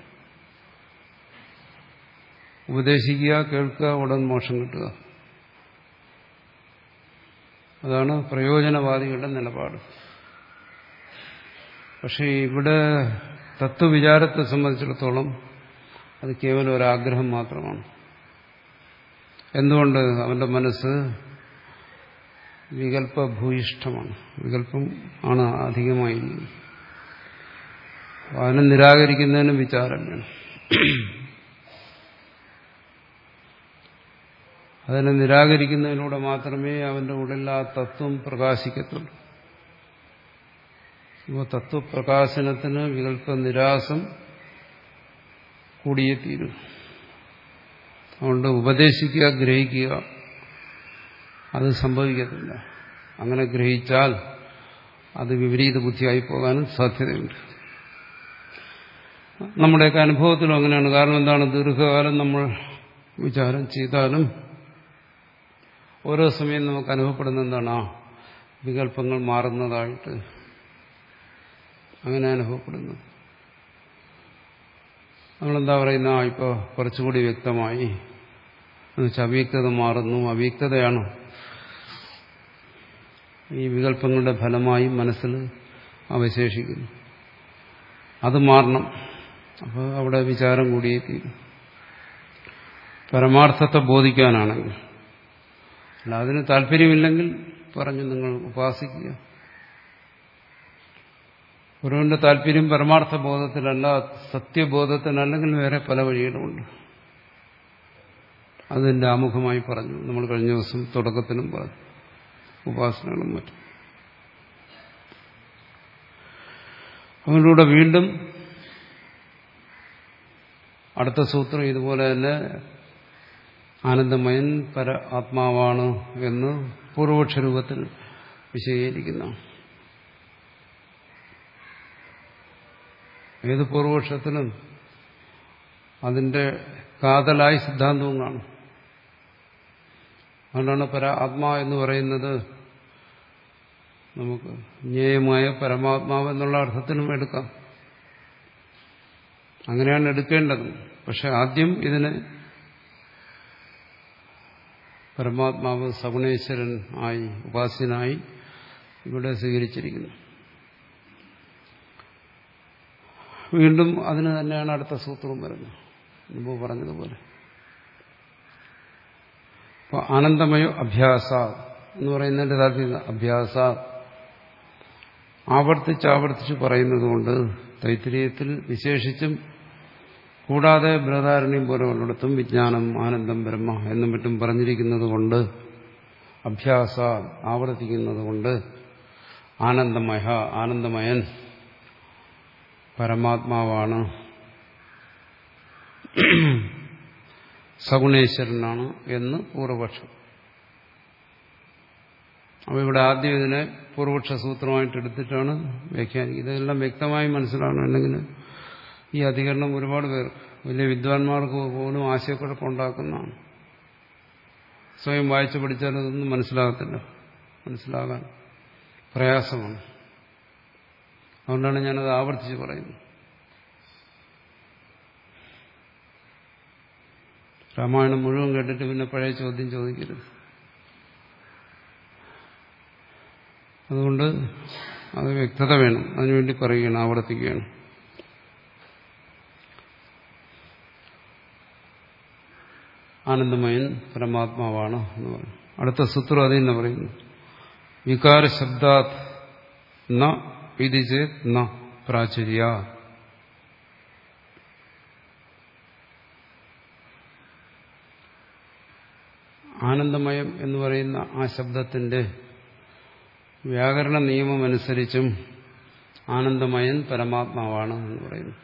ഉപദേശിക്കുക കേൾക്കുക ഉടൻ മോക്ഷം കിട്ടുക അതാണ് പ്രയോജനവാദികളുടെ നിലപാട് പക്ഷേ ഇവിടെ തത്വവിചാരത്തെ സംബന്ധിച്ചിടത്തോളം അത് കേവലം ഒരാഗ്രഹം മാത്രമാണ് എന്തുകൊണ്ട് അവന്റെ മനസ്സ് വികല്പഭൂയിഷ്ഠമാണ് വികല്പം ആണ് അധികമായി അതിനെ നിരാകരിക്കുന്നതിന് വിചാരം വേണം അതിനെ നിരാകരിക്കുന്നതിലൂടെ മാത്രമേ അവന്റെ ഉള്ളിൽ ആ തത്വം പ്രകാശിക്കത്തുള്ളൂ ഇപ്പോൾ തത്വപ്രകാശനത്തിന് വികല്പ നിരാസം കൂടിയേ തീരൂ അതുകൊണ്ട് ഉപദേശിക്കുക ഗ്രഹിക്കുക അത് സംഭവിക്കത്തില്ല അങ്ങനെ ഗ്രഹിച്ചാൽ അത് വിപരീത ബുദ്ധിയായി പോകാനും സാധ്യതയുണ്ട് നമ്മുടെയൊക്കെ അനുഭവത്തിലും അങ്ങനെയാണ് കാരണം എന്താണ് ദീർഘകാലം നമ്മൾ വിചാരം ചെയ്താലും ഓരോ സമയം നമുക്ക് അനുഭവപ്പെടുന്ന എന്താണ് ആ വികല്പങ്ങൾ മാറുന്നതായിട്ട് അങ്ങനെ അനുഭവപ്പെടുന്നു നമ്മളെന്താ പറയുന്ന ആ ഇപ്പോൾ കുറച്ചുകൂടി വ്യക്തമായി എന്നുവെച്ചാൽ അവ്യക്തത മാറുന്നു അവ്യക്തതയാണ് ഈ വികല്പങ്ങളുടെ ഫലമായി മനസ്സിൽ അവശേഷിക്കുന്നു അത് മാറണം അപ്പോൾ അവിടെ വിചാരം കൂടിയേ തീരും പരമാർത്ഥത്തെ ബോധിക്കാനാണെങ്കിൽ അല്ല അതിന് താല്പര്യമില്ലെങ്കിൽ പറഞ്ഞു നിങ്ങൾ ഉപാസിക്കുക ഗുരുവിന്റെ താല്പര്യം പരമാർത്ഥ ബോധത്തിലല്ല സത്യബോധത്തിനല്ലെങ്കിൽ വേറെ പല വഴികളുമുണ്ട് അതിന്റെ ആമുഖമായി പറഞ്ഞു നമ്മൾ കഴിഞ്ഞ ദിവസം തുടക്കത്തിലും പറഞ്ഞു ഉപാസനകളും മറ്റും അതിലൂടെ വീണ്ടും അടുത്ത സൂത്രം ഇതുപോലെ തന്നെ ആനന്ദമയൻ പര ആത്മാവാണ് എന്ന് പൂർവപക്ഷ രൂപത്തിൽ വിശദീകരിക്കുന്ന ഏത് പൂർവപക്ഷത്തിലും അതിന്റെ കാതലായി സിദ്ധാന്തവും കാണും അതുകൊണ്ടാണ് പര ആത്മാ എന്ന് പറയുന്നത് നമുക്ക് ജ്ഞേയമായ പരമാത്മാവ് എന്നുള്ള അർത്ഥത്തിനും എടുക്കാം അങ്ങനെയാണ് എടുക്കേണ്ടത് പക്ഷെ ആദ്യം ഇതിനെ പരമാത്മാവ് സഗുണേശ്വരൻ ആയി ഉപാസ്യനായി ഇവിടെ സ്വീകരിച്ചിരിക്കുന്നു വീണ്ടും അതിന് തന്നെയാണ് അടുത്ത സൂത്രവും വരുന്നത് മുമ്പ് പറഞ്ഞതുപോലെ അപ്പോൾ ആനന്ദമയോ അഭ്യാസ എന്ന് പറയുന്നതിന്റെ താല്പര്യം അഭ്യാസ ആവർത്തിച്ച് ആവർത്തിച്ച് പറയുന്നത് കൊണ്ട് തൈത്തിരീയത്തിൽ വിശേഷിച്ചും കൂടാതെ ബൃഹദാരണ്യം പോലെ ഉള്ളിടത്തും വിജ്ഞാനം ആനന്ദം ബ്രഹ്മ എന്നും മറ്റും പറഞ്ഞിരിക്കുന്നത് കൊണ്ട് അഭ്യാസ ആവർത്തിക്കുന്നത് കൊണ്ട് ആനന്ദമയ ആനന്ദമയൻ പരമാത്മാവാണ് സഗുണേശ്വരനാണ് എന്ന് പൂർവപക്ഷം അപ്പോൾ ഇവിടെ ആദ്യം ഇതിനെ പൂർവപക്ഷ സൂത്രമായിട്ട് എടുത്തിട്ടാണ് വ്യാഖ്യാനിക്കുന്നത് ഇതെല്ലാം വ്യക്തമായി മനസ്സിലാകണം അല്ലെങ്കിൽ ഈ അധികരണം ഒരുപാട് പേർ വലിയ വിദ്വാൻമാർക്ക് പോലും ആശയക്കുഴപ്പമുണ്ടാക്കുന്നതാണ് സ്വയം വായിച്ചു പഠിച്ചാൽ അതൊന്നും മനസ്സിലാകത്തില്ല മനസ്സിലാകാൻ പ്രയാസമാണ് അതുകൊണ്ടാണ് ഞാനത് ആവർത്തിച്ച് പറയുന്നത് രാമായണം മുഴുവൻ കേട്ടിട്ട് പിന്നെ പഴയ ചോദ്യം ചോദിക്കരുത് അതുകൊണ്ട് അത് വ്യക്തത വേണം അതിനുവേണ്ടി പറയുകയാണ് ആവർത്തിക്കുകയാണ് ആനന്ദമയൻ പരമാത്മാവാണ് എന്ന് പറയും അടുത്ത സൂത്രം അത് തന്നെ പറയുന്നു വികാര ശബ്ദാത് ന വിധിച്ച് ന പ്രാചുര്യ ആനന്ദമയം എന്ന് പറയുന്ന ആ ശബ്ദത്തിന്റെ വ്യാകരണ നിയമം അനുസരിച്ചും ആനന്ദമയൻ പരമാത്മാവാണ് എന്ന് പറയുന്നു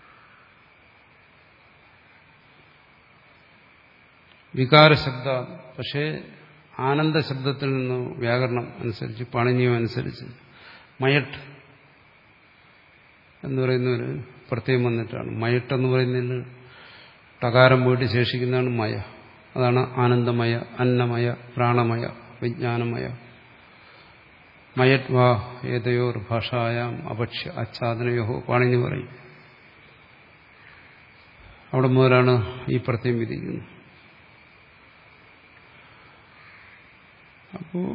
വികാര ശബ്ദ പക്ഷേ ആനന്ദ ശബ്ദത്തിൽ നിന്ന് വ്യാകരണം അനുസരിച്ച് പാണിനിയം അനുസരിച്ച് മയട്ട് എന്ന് പറയുന്ന ഒരു പ്രത്യേകം വന്നിട്ടാണ് മയട്ട് എന്ന് പറയുന്നതിൽ ടകാരം പോയിട്ട് ശേഷിക്കുന്നതാണ് മയ അതാണ് ആനന്ദമയ അന്നമയ പ്രാണമയ വിജ്ഞാനമയ മയത് വാ ഏതയോർ ഭാഷായാം അപക്ഷ്യ ആച്ഛാദനയോ പാണിനി പറയും അവിടെ മുതലാണ് ഈ പ്രത്യം വിധിക്കുന്നത് അപ്പോ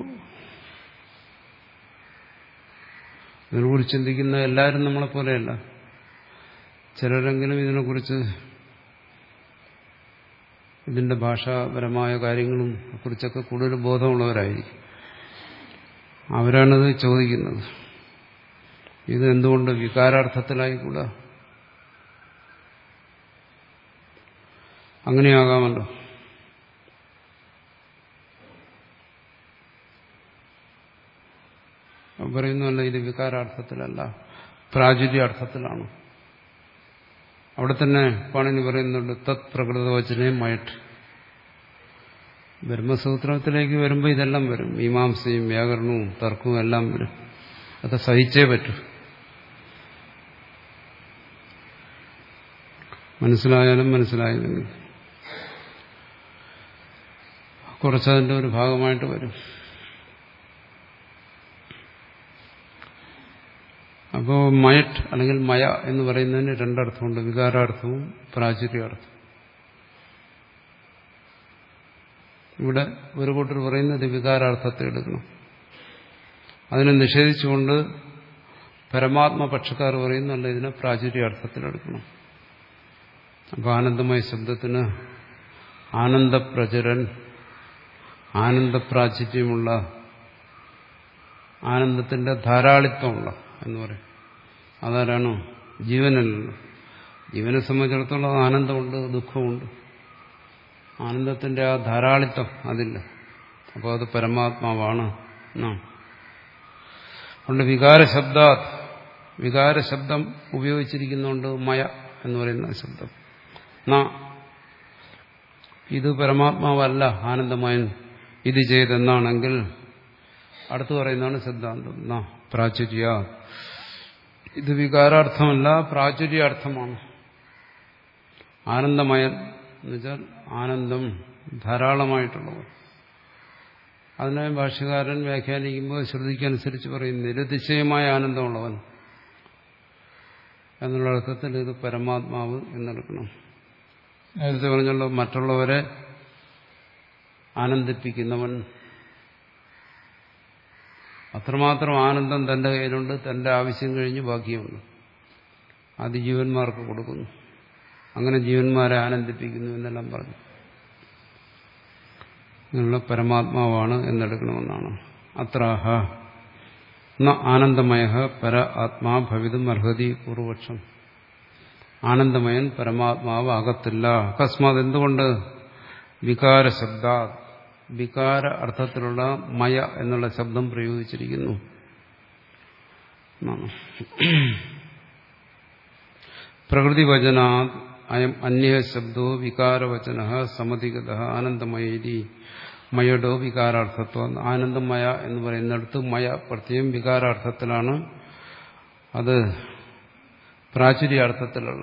ഇതിനെക്കുറിച്ച് ചിന്തിക്കുന്ന എല്ലാവരും നമ്മളെ പോലെയല്ല ചിലരെങ്കിലും ഇതിനെക്കുറിച്ച് ഇതിന്റെ ഭാഷാപരമായ കാര്യങ്ങളും കുറിച്ചൊക്കെ കൂടുതൽ ബോധമുള്ളവരായിരിക്കും അവരാണിത് ചോദിക്കുന്നത് ഇത് എന്തുകൊണ്ട് വികാരാർത്ഥത്തിലായിക്കൂടാ അങ്ങനെയാകാമല്ലോ പറയുന്നതല്ല ഇത് വികാരാർത്ഥത്തിലല്ല പ്രാചുര്യാർത്ഥത്തിലാണ് അവിടെ തന്നെ പാണിനി പറയുന്നുണ്ട് തത് പ്രകൃതവചനെ മയട്ട് ബ്രഹ്മസൂത്രത്തിലേക്ക് വരുമ്പോൾ ഇതെല്ലാം വരും മീമാംസയും വ്യാകരണവും തർക്കവും എല്ലാം വരും അത് സഹിച്ചേ പറ്റൂ മനസ്സിലായാലും മനസ്സിലായില്ലെങ്കിൽ കുറച്ചതിൻ്റെ ഒരു ഭാഗമായിട്ട് വരും അപ്പോൾ മയറ്റ് അല്ലെങ്കിൽ മയ എന്ന് പറയുന്നതിന് രണ്ടർത്ഥമുണ്ട് വികാരാർത്ഥവും പ്രാചുര്യാർത്ഥവും ഇവിടെ ഒരു കൂട്ടർ പറയുന്നത് വികാരാർത്ഥത്തെ എടുക്കണം അതിനെ നിഷേധിച്ചുകൊണ്ട് പരമാത്മപക്ഷക്കാർ പറയുന്നല്ല ഇതിനെ പ്രാചുര്യാർത്ഥത്തിലെടുക്കണം അപ്പോൾ ആനന്ദമയ ശബ്ദത്തിന് ആനന്ദപ്രചരൻ ആനന്ദപ്രാചുര്യമുള്ള ആനന്ദത്തിന്റെ ധാരാളിത്വമുള്ള എന്ന് പറയും അതാരാണോ ജീവനല്ലല്ലോ ജീവനെ സംബന്ധിച്ചിടത്തോളം ആനന്ദമുണ്ട് ദുഃഖമുണ്ട് ആനന്ദത്തിന്റെ ആ ധാരാളിത്വം അതില്ല അപ്പോൾ അത് പരമാത്മാവാണ് അതുകൊണ്ട് വികാരശബ്ദ വികാരശബ്ദം ഉപയോഗിച്ചിരിക്കുന്നുണ്ട് മയ എന്ന് പറയുന്ന ശബ്ദം ന ഇത് പരമാത്മാവല്ല ആനന്ദമയൻ ഇത് ചെയ്തെന്നാണെങ്കിൽ അടുത്തു പറയുന്നതാണ് സിദ്ധാന്തം ന പ്രാചുര്യ ഇത് വികാരാർത്ഥമല്ല പ്രാചുര്യാർത്ഥമാണ് ആനന്ദമയൻ എന്നുവെച്ചാൽ ആനന്ദം ധാരാളമായിട്ടുള്ളവർ അതിനെ ഭാഷ്യകാരൻ വ്യാഖ്യാനിക്കുമ്പോൾ ശ്രുതിക്കനുസരിച്ച് പറയും നിരതിശയമായ ആനന്ദമുള്ളവൻ എന്നുള്ള അർത്ഥത്തിൽ ഇത് പരമാത്മാവ് എന്നെടുക്കണം നേരത്തെ പറഞ്ഞല്ലോ മറ്റുള്ളവരെ ആനന്ദിപ്പിക്കുന്നവൻ അത്രമാത്രം ആനന്ദം തന്റെ കയ്യിലുണ്ട് തന്റെ ആവശ്യം കഴിഞ്ഞ് ബാക്കിയുണ്ട് അത് ജീവന്മാർക്ക് കൊടുക്കുന്നു അങ്ങനെ ജീവന്മാരെ ആനന്ദിപ്പിക്കുന്നു എന്നെല്ലാം പറഞ്ഞു എന്നുള്ള പരമാത്മാവാണ് എന്നെടുക്കണമെന്നാണ് അത്രാഹ ന ആനന്ദമയ പര ആത്മാ ഭവിതും അർഹതി പൂർവപക്ഷം ആനന്ദമയൻ പരമാത്മാവ് ആകത്തില്ല അകസ്മാത് എന്തുകൊണ്ട് വികാര ശബ്ദ വികാര അർത്ഥത്തിലുള്ള മയ എന്നുള്ള ശബ്ദം പ്രയോഗിച്ചിരിക്കുന്നു പ്രകൃതി വചന അയം അന്യ ശബ്ദോ വികാരവചന സമധിഗത ആനന്ദമയേരി മയടോ വികാരാർത്ഥത്വം ആനന്ദമയ എന്ന് പറയുന്നിടത്ത് മയ പ്രത്യേകം വികാരാർത്ഥത്തിലാണ് അത് പ്രാചുര്യാർത്ഥത്തിലുള്ള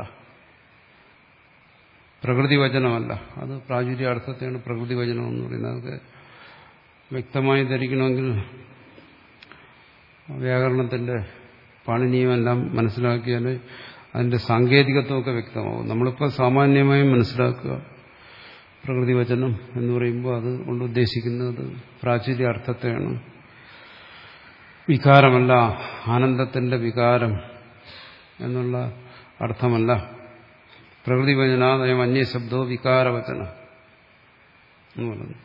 പ്രകൃതി വചനമല്ല അത് പ്രാചുര്യാർത്ഥത്തെയാണ് പ്രകൃതി വചനം എന്ന് പറയുന്നത് അതൊക്കെ വ്യക്തമായി ധരിക്കണമെങ്കിൽ വ്യാകരണത്തിന്റെ പാണിനിയുമെല്ലാം മനസ്സിലാക്കിയാൽ അതിന്റെ സാങ്കേതികത്വമൊക്കെ വ്യക്തമാവും നമ്മളിപ്പോൾ സാമാന്യമായും മനസ്സിലാക്കുക പ്രകൃതി വചനം എന്ന് പറയുമ്പോൾ അത് കൊണ്ട് ഉദ്ദേശിക്കുന്നത് പ്രാചുര്യ അർത്ഥത്തെയാണ് വികാരമല്ല ആനന്ദത്തിന്റെ വികാരം എന്നുള്ള അർത്ഥമല്ല പ്രകൃതി വചനാദയം അന്യശബ്ദോ വികാരവചന എന്ന് പറയുന്നു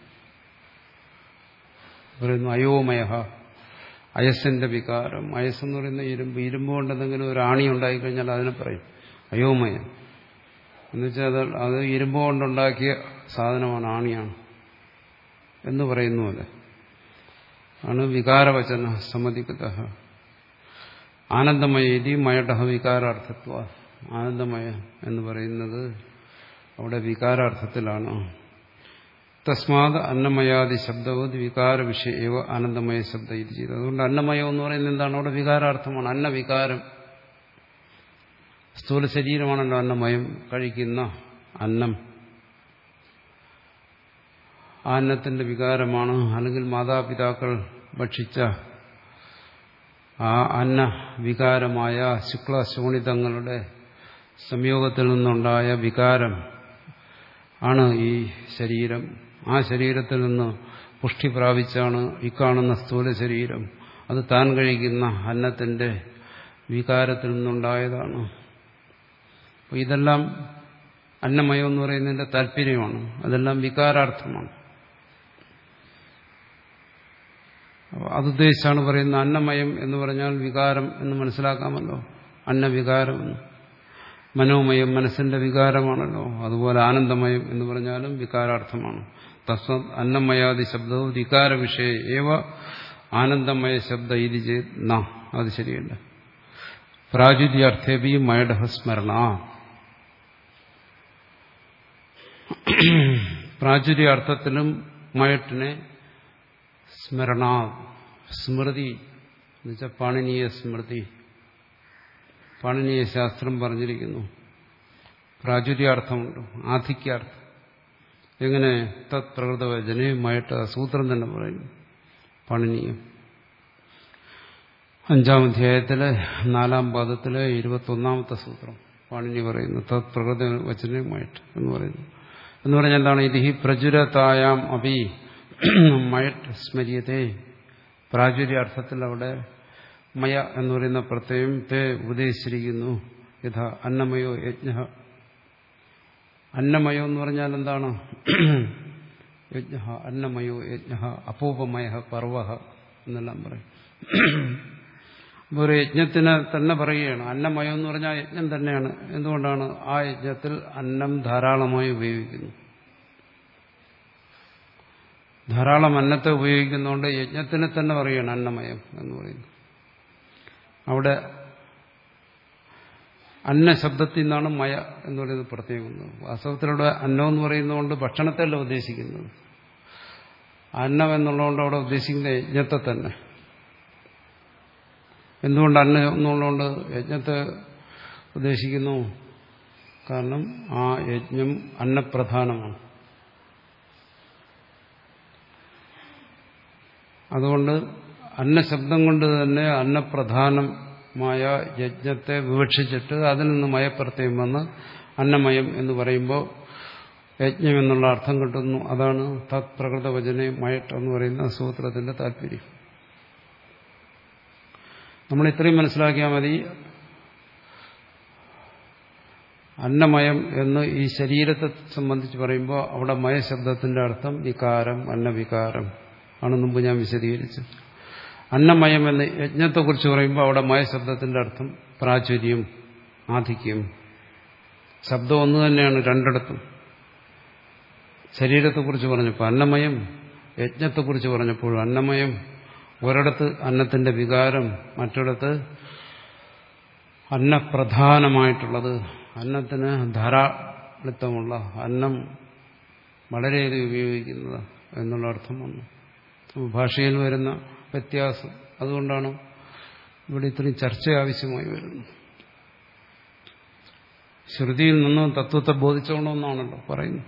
പറയുന്നു അയോമയ അയസിന്റെ വികാരം അയസ് എന്ന് പറയുന്ന ഇരുമ്പ് ഇരുമ്പ് കൊണ്ട് എന്തെങ്കിലും ഒരു ആണി ഉണ്ടായിക്കഴിഞ്ഞാൽ അതിനെ പറയും അയോമയം എന്നുവെച്ചാൽ അത് അത് ഇരുമ്പ് കൊണ്ടുണ്ടാക്കിയ സാധനമാണ് ആണിയാണ് എന്ന് പറയുന്ന പോലെ ആണ് വികാരവചന സമ്മതിക്കത ആനന്ദമയേതി മയട വികാരാർത്ഥത്വ ആനന്ദമയ എന്ന് പറയുന്നത് അവിടെ വികാരാർത്ഥത്തിലാണ് തസ്മാത് അന്നമയാദി ശബ്ദവത് വികാര വിഷയവ ആനന്ദമയ ശബ്ദ ഇത് ചെയ്തു അതുകൊണ്ട് അന്നമയം എന്ന് പറയുന്നത് എന്താണ് അവിടെ വികാരാർത്ഥമാണ് അന്നവികാരം സ്ഥൂല ശരീരമാണല്ലോ അന്നമയം കഴിക്കുന്ന അന്നം ആ അന്നത്തിന്റെ വികാരമാണ് അല്ലെങ്കിൽ മാതാപിതാക്കൾ ഭക്ഷിച്ച ആ അന്ന വികാരമായ ശുക്ല ശോണിതങ്ങളുടെ സംയോഗത്തിൽ നിന്നുണ്ടായ വികാരം ആണ് ഈ ശരീരം ആ ശരീരത്തിൽ നിന്ന് പുഷ്ടി പ്രാപിച്ചാണ് ഇക്കാണുന്ന സ്ഥൂല ശരീരം അത് താൻ കഴിക്കുന്ന അന്നത്തിന്റെ വികാരത്തിൽ നിന്നുണ്ടായതാണ് അപ്പോൾ ഇതെല്ലാം അന്നമയം എന്ന് പറയുന്നതിന്റെ താല്പര്യമാണ് അതെല്ലാം വികാരാർത്ഥമാണ് അതുദ്ദേശിച്ചാണ് പറയുന്നത് അന്നമയം എന്ന് പറഞ്ഞാൽ വികാരം എന്ന് മനസ്സിലാക്കാമല്ലോ അന്നവികാരം എന്ന് മനോമയം മനസ്സിന്റെ വികാരമാണല്ലോ അതുപോലെ ആനന്ദമയം എന്ന് പറഞ്ഞാലും വികാരാർത്ഥമാണ് തസ്വത് അന്നമയാദി ശബ്ദവും വികാര വിഷയ ഏവ ആനന്ദമയ ശബ്ദ ഇത് ചെയ്ത് ന അത് ശരിയല്ല പ്രാചുര്യാർത്ഥേബി മയഡ സ്മരണ പ്രാചുര്യാർത്ഥത്തിലും മയട്ടിനെ സ്മരണ സ്മൃതി എന്നുവെച്ചാൽ പാണിനീയ സ്മൃതി പാണിനീയ ശാസ്ത്രം പറഞ്ഞിരിക്കുന്നു പ്രാചുര്യാർത്ഥമുണ്ട് ആധിക്യാർത്ഥം എങ്ങനെ തത് പ്രകൃതവചനെ മയട്ട് സൂത്രം തന്നെ പറയുന്നു പാണിനീയം അഞ്ചാം അധ്യായത്തിലെ നാലാം പാദത്തിലെ ഇരുപത്തൊന്നാമത്തെ സൂത്രം പാണിനി പറയുന്നു തത് പ്രകൃത വചനമായിട്ട് എന്ന് പറയുന്നു എന്ന് പറഞ്ഞാൽ എന്താണ് ഇത് ഹി പ്രചുരതായാം അഭി മയട്ട് സ്മര്യത്തെ പ്രാചുര്യാർത്ഥത്തിൽ അവിടെ മയ എന്ന് പറയുന്ന പ്രത്യയം തേ ഉപദേശിച്ചിരിക്കുന്നു യഥാ അന്നമയോ യജ്ഞ അന്നമയോ എന്ന് പറഞ്ഞാൽ എന്താണ് യജ്ഞ അന്നമയോ യജ്ഞ അപൂപമയ പർവ എന്നെല്ലാം പറയും അപ്പോൾ ഒരു യജ്ഞത്തിന് തന്നെ പറയുകയാണ് അന്നമയം എന്ന് പറഞ്ഞാൽ യജ്ഞം തന്നെയാണ് എന്തുകൊണ്ടാണ് ആ യജ്ഞത്തിൽ അന്നം ധാരാളമായി ഉപയോഗിക്കുന്നു ധാരാളം അന്നത്തെ ഉപയോഗിക്കുന്നതുകൊണ്ട് യജ്ഞത്തിനെ തന്നെ പറയുകയാണ് അന്നമയം എന്ന് പറയുന്നു അവിടെ അന്ന ശബ്ദത്തിൽ നിന്നാണ് മയ എന്ന് പറയുന്നത് പ്രത്യേകം വാസ്തവത്തിലൂടെ അന്നം എന്ന് പറയുന്നതുകൊണ്ട് ഭക്ഷണത്തെയല്ല ഉദ്ദേശിക്കുന്നത് അന്നം എന്നുള്ളതുകൊണ്ട് അവിടെ ഉദ്ദേശിക്കുന്ന യജ്ഞത്തെ തന്നെ എന്തുകൊണ്ട് അന്നം എന്നുള്ളതുകൊണ്ട് യജ്ഞത്തെ ഉദ്ദേശിക്കുന്നു കാരണം ആ യജ്ഞം അന്നപ്രധാനമാണ് അതുകൊണ്ട് അന്നശബ്ദം കൊണ്ട് തന്നെ അന്നപ്രധാനമായ യജ്ഞത്തെ വിവക്ഷിച്ചിട്ട് അതിൽ നിന്ന് മയപ്രത്യം വന്ന് അന്നമയം എന്ന് പറയുമ്പോൾ യജ്ഞം എന്നുള്ള അർത്ഥം കിട്ടുന്നു അതാണ് തത് പ്രകൃതവചനെ മയട്ട് എന്ന് പറയുന്ന സൂത്രത്തിന്റെ താല്പര്യം നമ്മൾ ഇത്രയും മനസ്സിലാക്കിയാൽ മതി അന്നമയം എന്ന് ഈ ശരീരത്തെ സംബന്ധിച്ച് പറയുമ്പോൾ അവിടെ മയശബ്ദത്തിന്റെ അർത്ഥം വികാരം അന്നവികാരം ആണ് മുമ്പ് ഞാൻ വിശദീകരിച്ചത് അന്നമയം എന്ന് യജ്ഞത്തെക്കുറിച്ച് പറയുമ്പോൾ അവിടെ മയശബ്ദത്തിന്റെ അർത്ഥം പ്രാചുര്യം ആധിക്യം ശബ്ദം ഒന്ന് തന്നെയാണ് രണ്ടിടത്തും ശരീരത്തെക്കുറിച്ച് പറഞ്ഞപ്പോൾ അന്നമയം യജ്ഞത്തെക്കുറിച്ച് പറഞ്ഞപ്പോൾ അന്നമയം ഒരിടത്ത് അന്നത്തിന്റെ വികാരം മറ്റിടത്ത് അന്നപ്രധാനമായിട്ടുള്ളത് അന്നത്തിന് ധാരാളിത്തമുള്ള അന്നം വളരെയധികം ഉപയോഗിക്കുന്നത് എന്നുള്ള അർത്ഥം വന്നു അപ്പോൾ ഭാഷയിൽ വരുന്ന വ്യത്യാസം അതുകൊണ്ടാണ് ഇവിടെ ഇത്രയും ചർച്ച ആവശ്യമായി വരുന്നത് ശ്രുതിയിൽ നിന്നും തത്വത്തെ ബോധിച്ചോണമെന്നാണല്ലോ പറയുന്നത്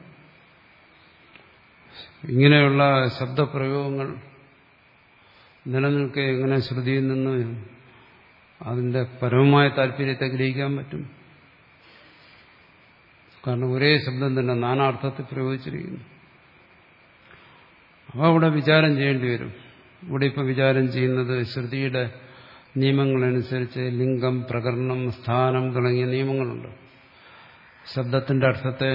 ഇങ്ങനെയുള്ള ശബ്ദപ്രയോഗങ്ങൾ നിലനിൽക്കെ എങ്ങനെ ശ്രുതിയിൽ നിന്ന് അതിന്റെ പരമമായ താല്പര്യത്തെ ഗ്രഹിക്കാൻ പറ്റും കാരണം ഒരേ ശബ്ദം തന്നെ നാനാർത്ഥത്തിൽ പ്രയോഗിച്ചിരിക്കുന്നു അപ്പോൾ അവിടെ വിചാരം ചെയ്യേണ്ടി വരും ഇവിടെ ഇപ്പം വിചാരം ചെയ്യുന്നത് ശ്രുതിയുടെ നിയമങ്ങളനുസരിച്ച് ലിംഗം പ്രകരണം സ്ഥാനം തുടങ്ങിയ നിയമങ്ങളുണ്ട് ശബ്ദത്തിന്റെ അർത്ഥത്തെ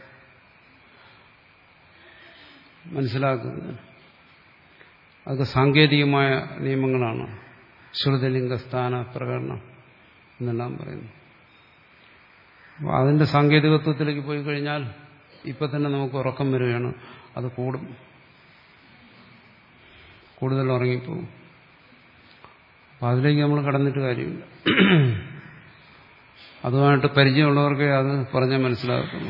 മനസ്സിലാക്കുന്നത് അതൊക്കെ സാങ്കേതികമായ നിയമങ്ങളാണ് ശ്രുതിലിംഗ സ്ഥാന പ്രകടനം എന്നെല്ലാം പറയുന്നു അപ്പോൾ അതിന്റെ സാങ്കേതികത്വത്തിലേക്ക് പോയി കഴിഞ്ഞാൽ ഇപ്പം തന്നെ നമുക്ക് ഉറക്കം വരികയാണ് അത് കൂടും കൂടുതൽ ഉറങ്ങിപ്പോകും അപ്പം അതിലേക്ക് നമ്മൾ കടന്നിട്ട് കാര്യമില്ല അതുമായിട്ട് പരിചയമുള്ളവർക്ക് അത് പറഞ്ഞാൽ മനസ്സിലാക്കുന്നു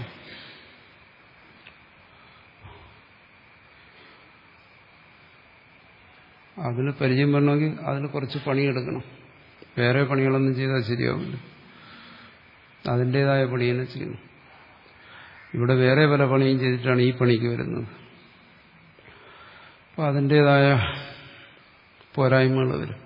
അതിന് പരിചയം വരണമെങ്കിൽ അതിന് കുറച്ച് പണിയെടുക്കണം വേറെ പണികളൊന്നും ചെയ്താൽ ശരിയാവില്ല അതിൻ്റെതായ പണി തന്നെ ചെയ്യണം ഇവിടെ വേറെ പല പണിയും ചെയ്തിട്ടാണ് ഈ പണിക്ക് വരുന്നത് അപ്പം അതിൻ്റെതായ പോരായ്മകൾ വരും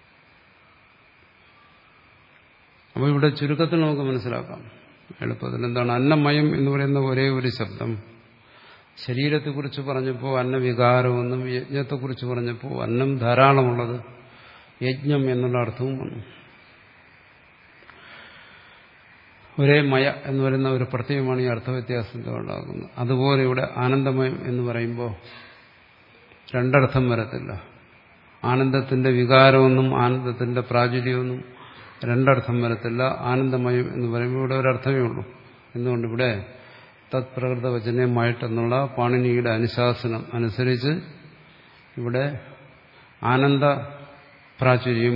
അപ്പോൾ ഇവിടെ ചുരുക്കത്തിൽ നമുക്ക് മനസ്സിലാക്കാം എളുപ്പത്തിൽ എന്താണ് അന്നമയം എന്ന് പറയുന്ന ഒരേ ഒരു ശബ്ദം ശരീരത്തെക്കുറിച്ച് പറഞ്ഞപ്പോൾ അന്നവികാരമെന്നും യജ്ഞത്തെക്കുറിച്ച് പറഞ്ഞപ്പോൾ അന്നം ധാരാളമുള്ളത് യജ്ഞം എന്നുള്ള അർത്ഥവും വന്നു ഒരേ മയ എന്ന് പറയുന്ന ഒരു പ്രത്യേകമാണ് ഈ അർത്ഥവ്യത്യാസത്തെ ഉണ്ടാകുന്നത് അതുപോലെ ഇവിടെ ആനന്ദമയം എന്ന് പറയുമ്പോൾ രണ്ടർത്ഥം വരത്തില്ല ആനന്ദത്തിന്റെ വികാരമൊന്നും ആനന്ദത്തിന്റെ പ്രാചുര്യമൊന്നും രണ്ടർത്ഥം വരത്തില്ല ആനന്ദമയം എന്ന് പറയുമ്പോൾ ഇവിടെ ഒരർത്ഥമേ ഉള്ളൂ എന്തുകൊണ്ട് ഇവിടെ തത്പ്രകൃത വചനമായിട്ടെന്നുള്ള പാണിനിയുടെ അനുശാസനം അനുസരിച്ച് ഇവിടെ ആനന്ദ പ്രാചുര്യം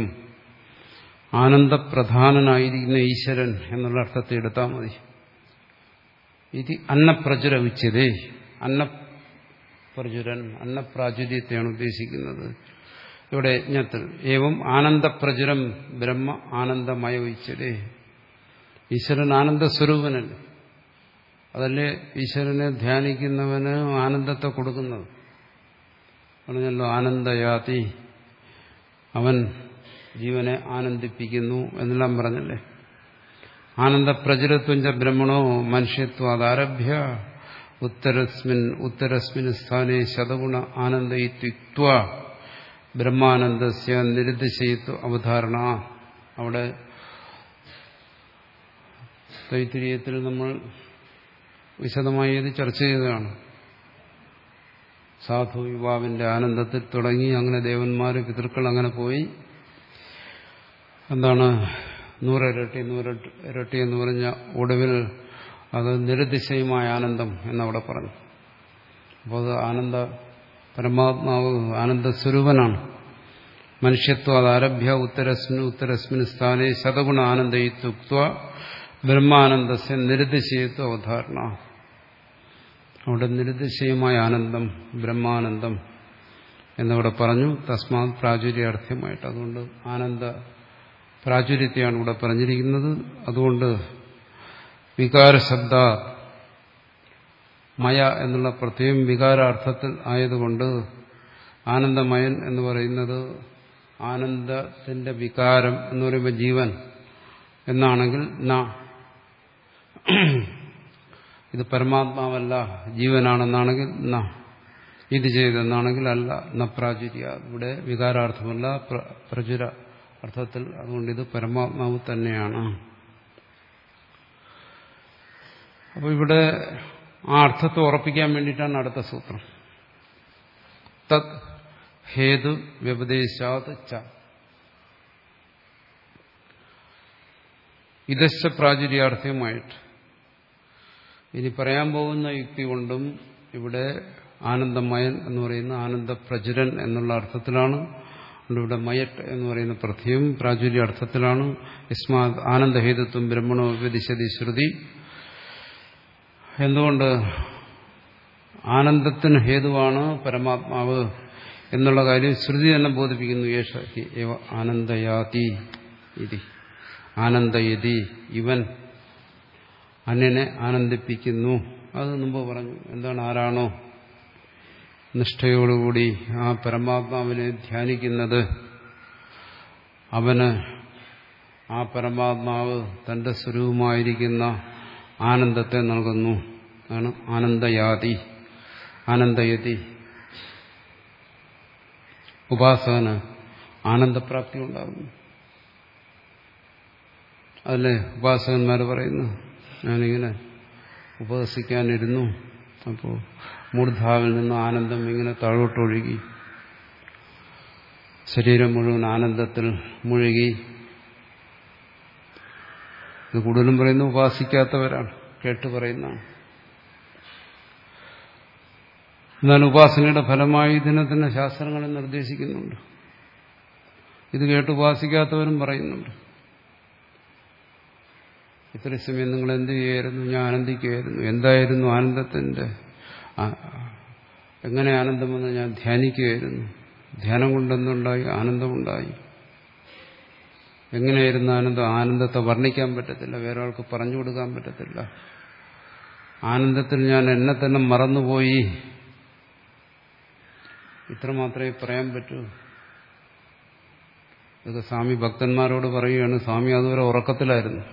ആനന്ദപ്രധാനനായിരിക്കുന്ന ഈശ്വരൻ എന്നുള്ള അർത്ഥത്തെ എടുത്താൽ മതി ഇത് അന്നപ്രചുര ഉച്ചതേ അന്നപ്രചുരൻ അന്നപ്രാചുര്യത്തെയാണ് ഉദ്ദേശിക്കുന്നത് ഇവിടെ യജ്ഞത്തിൽ ഏവം ആനന്ദപ്രചുരം ബ്രഹ്മ ആനന്ദമയ ഉച്ചതേ ഈശ്വരൻ ആനന്ദസ്വരൂപനല്ലേ അതല്ലേ ഈശ്വരനെ ധ്യാനിക്കുന്നവന് ആനന്ദത്തെ കൊടുക്കുന്നത് പറഞ്ഞല്ലോ ആനന്ദയാതി അവൻ ജീവനെ ആനന്ദിപ്പിക്കുന്നു എന്നെല്ലാം പറഞ്ഞല്ലേ ആനന്ദപ്രചുരത്വഞ്ച ബ്രഹ്മണോ മനുഷ്യത്വാദാരഭ്യ ഉത്തരസ്മിൻ ഉത്തരസ്മിൻ സ്ഥാനെ ശതഗുണ ആനന്ദയിത്വ ബ്രഹ്മാനന്ദസ്യ നിരുദ്ദേശയിത്വ അവധാരണ അവിടെ തൈത്തിരീയത്തിൽ നമ്മൾ വിശദമായി ഇത് ചർച്ച ചെയ്തതാണ് സാധു യുവാവിന്റെ ആനന്ദത്തിൽ തുടങ്ങി അങ്ങനെ ദേവന്മാര് പിതൃക്കൾ അങ്ങനെ പോയി എന്താണ് നൂറിരട്ടി നൂറിരട്ടി എന്ന് പറഞ്ഞ ഒടുവിൽ അത് നിരതിശയമായ ആനന്ദം എന്നവിടെ പറഞ്ഞു അപ്പോൾ അത് ആനന്ദ പരമാത്മാവ് ആനന്ദസ്വരൂപനാണ് മനുഷ്യത്വം അത് ആരഭ്യ ഉത്തരസ്മിൻ ഉത്തരസ്മിൻ സ്ഥാനെ ശതഗുണ ആനന്ദയിത്വ ബ്രഹ്മാനന്ദസ്യ നിരതിശയത്വ അവധാരണ അവിടെ നിരതിശയമായ ആനന്ദം ബ്രഹ്മാനന്ദം എന്നവിടെ പറഞ്ഞു തസ്മാത് പ്രാചുര്യാർത്ഥ്യമായിട്ട് അതുകൊണ്ട് ആനന്ദ പ്രാചുര്യത്തെയാണ് ഇവിടെ പറഞ്ഞിരിക്കുന്നത് അതുകൊണ്ട് വികാരശബ്ദ മയ എന്നുള്ള പ്രത്യേകം വികാരാർത്ഥത്തിൽ ആയതുകൊണ്ട് ആനന്ദമയൻ എന്ന് പറയുന്നത് ആനന്ദത്തിന്റെ വികാരം എന്ന് പറയുമ്പോൾ ജീവൻ എന്നാണെങ്കിൽ ന ഇത് പരമാത്മാവല്ല ജീവനാണെന്നാണെങ്കിൽ ന ഇത് ചെയ്തെന്നാണെങ്കിൽ അല്ല ന പ്രാചുര്യ ഇവിടെ വികാരാർത്ഥമല്ല പ്രചുര അർത്ഥത്തിൽ അതുകൊണ്ട് ഇത് പരമാത്മാവ് തന്നെയാണ് അപ്പോൾ ഇവിടെ ആ അർത്ഥത്തെ ഉറപ്പിക്കാൻ വേണ്ടിയിട്ടാണ് അടുത്ത സൂത്രം തത് ഹേതു വ്യപദേശാത് ച ഇതശ്ച പ്രാചുര്യാർത്ഥ്യമായിട്ട് ഇനി പറയാൻ പോകുന്ന യുക്തി കൊണ്ടും ഇവിടെ ആനന്ദമയൻ എന്ന് പറയുന്ന ആനന്ദപ്രചുരൻ എന്നുള്ള അർത്ഥത്തിലാണ് ഇവിടെ മയറ്റ് എന്ന് പറയുന്ന പ്രത്യയം പ്രാചുര്യ അർത്ഥത്തിലാണ് യസ്മാ ആനന്ദഹേതുത്വം ബ്രഹ്മണോ വ്യതിശതി ശ്രുതി എന്തുകൊണ്ട് ആനന്ദത്തിന് ഹേതുവാണ് പരമാത്മാവ് എന്നുള്ള കാര്യം ശ്രുതി തന്നെ ബോധിപ്പിക്കുന്നു യേശ ഏവ ആനന്ദയാതി ഇതി ആനന്ദയതി ഇവൻ അന്യനെ ആനന്ദിപ്പിക്കുന്നു അത് മുമ്പ് പറഞ്ഞു എന്താണ് ആരാണോ നിഷ്ഠയോടുകൂടി ആ പരമാത്മാവിനെ ധ്യാനിക്കുന്നത് അവന് ആ പരമാത്മാവ് തന്റെ സ്വരൂപമായിരിക്കുന്ന ആനന്ദത്തെ നൽകുന്നു ആണ് ആനന്ദയാതി ആനന്ദയതി ഉപാസകന് ആനന്ദപ്രാപ്തി ഉണ്ടാകുന്നു അതല്ലേ ഉപാസകന്മാർ പറയുന്നു ഞാനിങ്ങനെ ഉപവസിക്കാനിരുന്നു അപ്പോൾ മൂർധാവിൽ നിന്ന് ആനന്ദം ഇങ്ങനെ താഴോട്ടൊഴുകി ശരീരം മുഴുവൻ ആനന്ദത്തിൽ മുഴുകി ഇത് കൂടുതലും പറയുന്നത് ഉപാസിക്കാത്തവരാണ് കേട്ട് പറയുന്നതാണ് എന്നാൽ ഉപാസനയുടെ ഫലമായി ഇതിനെ തന്നെ ശാസ്ത്രങ്ങളിൽ നിർദ്ദേശിക്കുന്നുണ്ട് ഇത് കേട്ട് ഉപാസിക്കാത്തവരും പറയുന്നുണ്ട് ഇത്ര സമയം നിങ്ങൾ എന്ത് ചെയ്യായിരുന്നു ഞാൻ ആനന്ദിക്കുകയായിരുന്നു എന്തായിരുന്നു ആനന്ദത്തിന്റെ എങ്ങനെ ആനന്ദമെന്ന് ഞാൻ ധ്യാനിക്കുകയായിരുന്നു ധ്യാനം കൊണ്ടെന്തുണ്ടായി ആനന്ദമുണ്ടായി എങ്ങനെയായിരുന്നു ആനന്ദം ആനന്ദത്തെ വർണ്ണിക്കാൻ പറ്റത്തില്ല വേറെ ആൾക്ക് പറഞ്ഞു കൊടുക്കാൻ പറ്റത്തില്ല ആനന്ദത്തിൽ ഞാൻ എന്നെ തന്നെ മറന്നുപോയി ഇത്ര മാത്രമേ പറയാൻ പറ്റൂ ഇതൊക്കെ സ്വാമി ഭക്തന്മാരോട് പറയുകയാണ് സ്വാമി അതുവരെ ഉറക്കത്തിലായിരുന്നു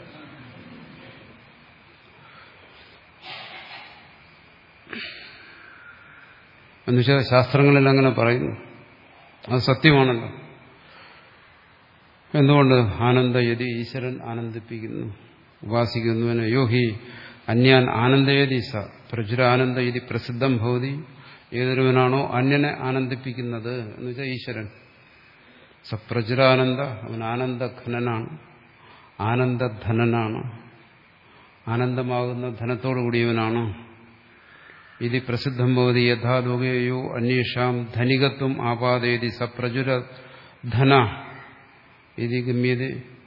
എന്നുവെച്ചാൽ ശാസ്ത്രങ്ങളിൽ അങ്ങനെ പറയുന്നു അത് സത്യമാണല്ലോ എന്തുകൊണ്ട് ആനന്ദയതി ഈശ്വരൻ ആനന്ദിപ്പിക്കുന്നു ഉപാസിക്കുന്നവന് യോഹി അന്യാൻ ആനന്ദയതി സ പ്രചുരാനന്ദയതി പ്രസിദ്ധം ഭവതി ഏതൊരുവനാണോ അന്യനെ ആനന്ദിപ്പിക്കുന്നത് എന്ന് വെച്ചാൽ ഈശ്വരൻ സപ്രചുരാനന്ദ അവൻ ആനന്ദഘനനാണ് ആനന്ദധനനാണ് ആനന്ദമാകുന്ന ധനത്തോടു കൂടിയവനാണ് ഇത് പ്രസിദ്ധം ഭവതി യഥാലോകയോ അന്വേഷാം ധനികത്വം ആപാതയതി സപ്രചുര ധന ഇത് ഗമ്യത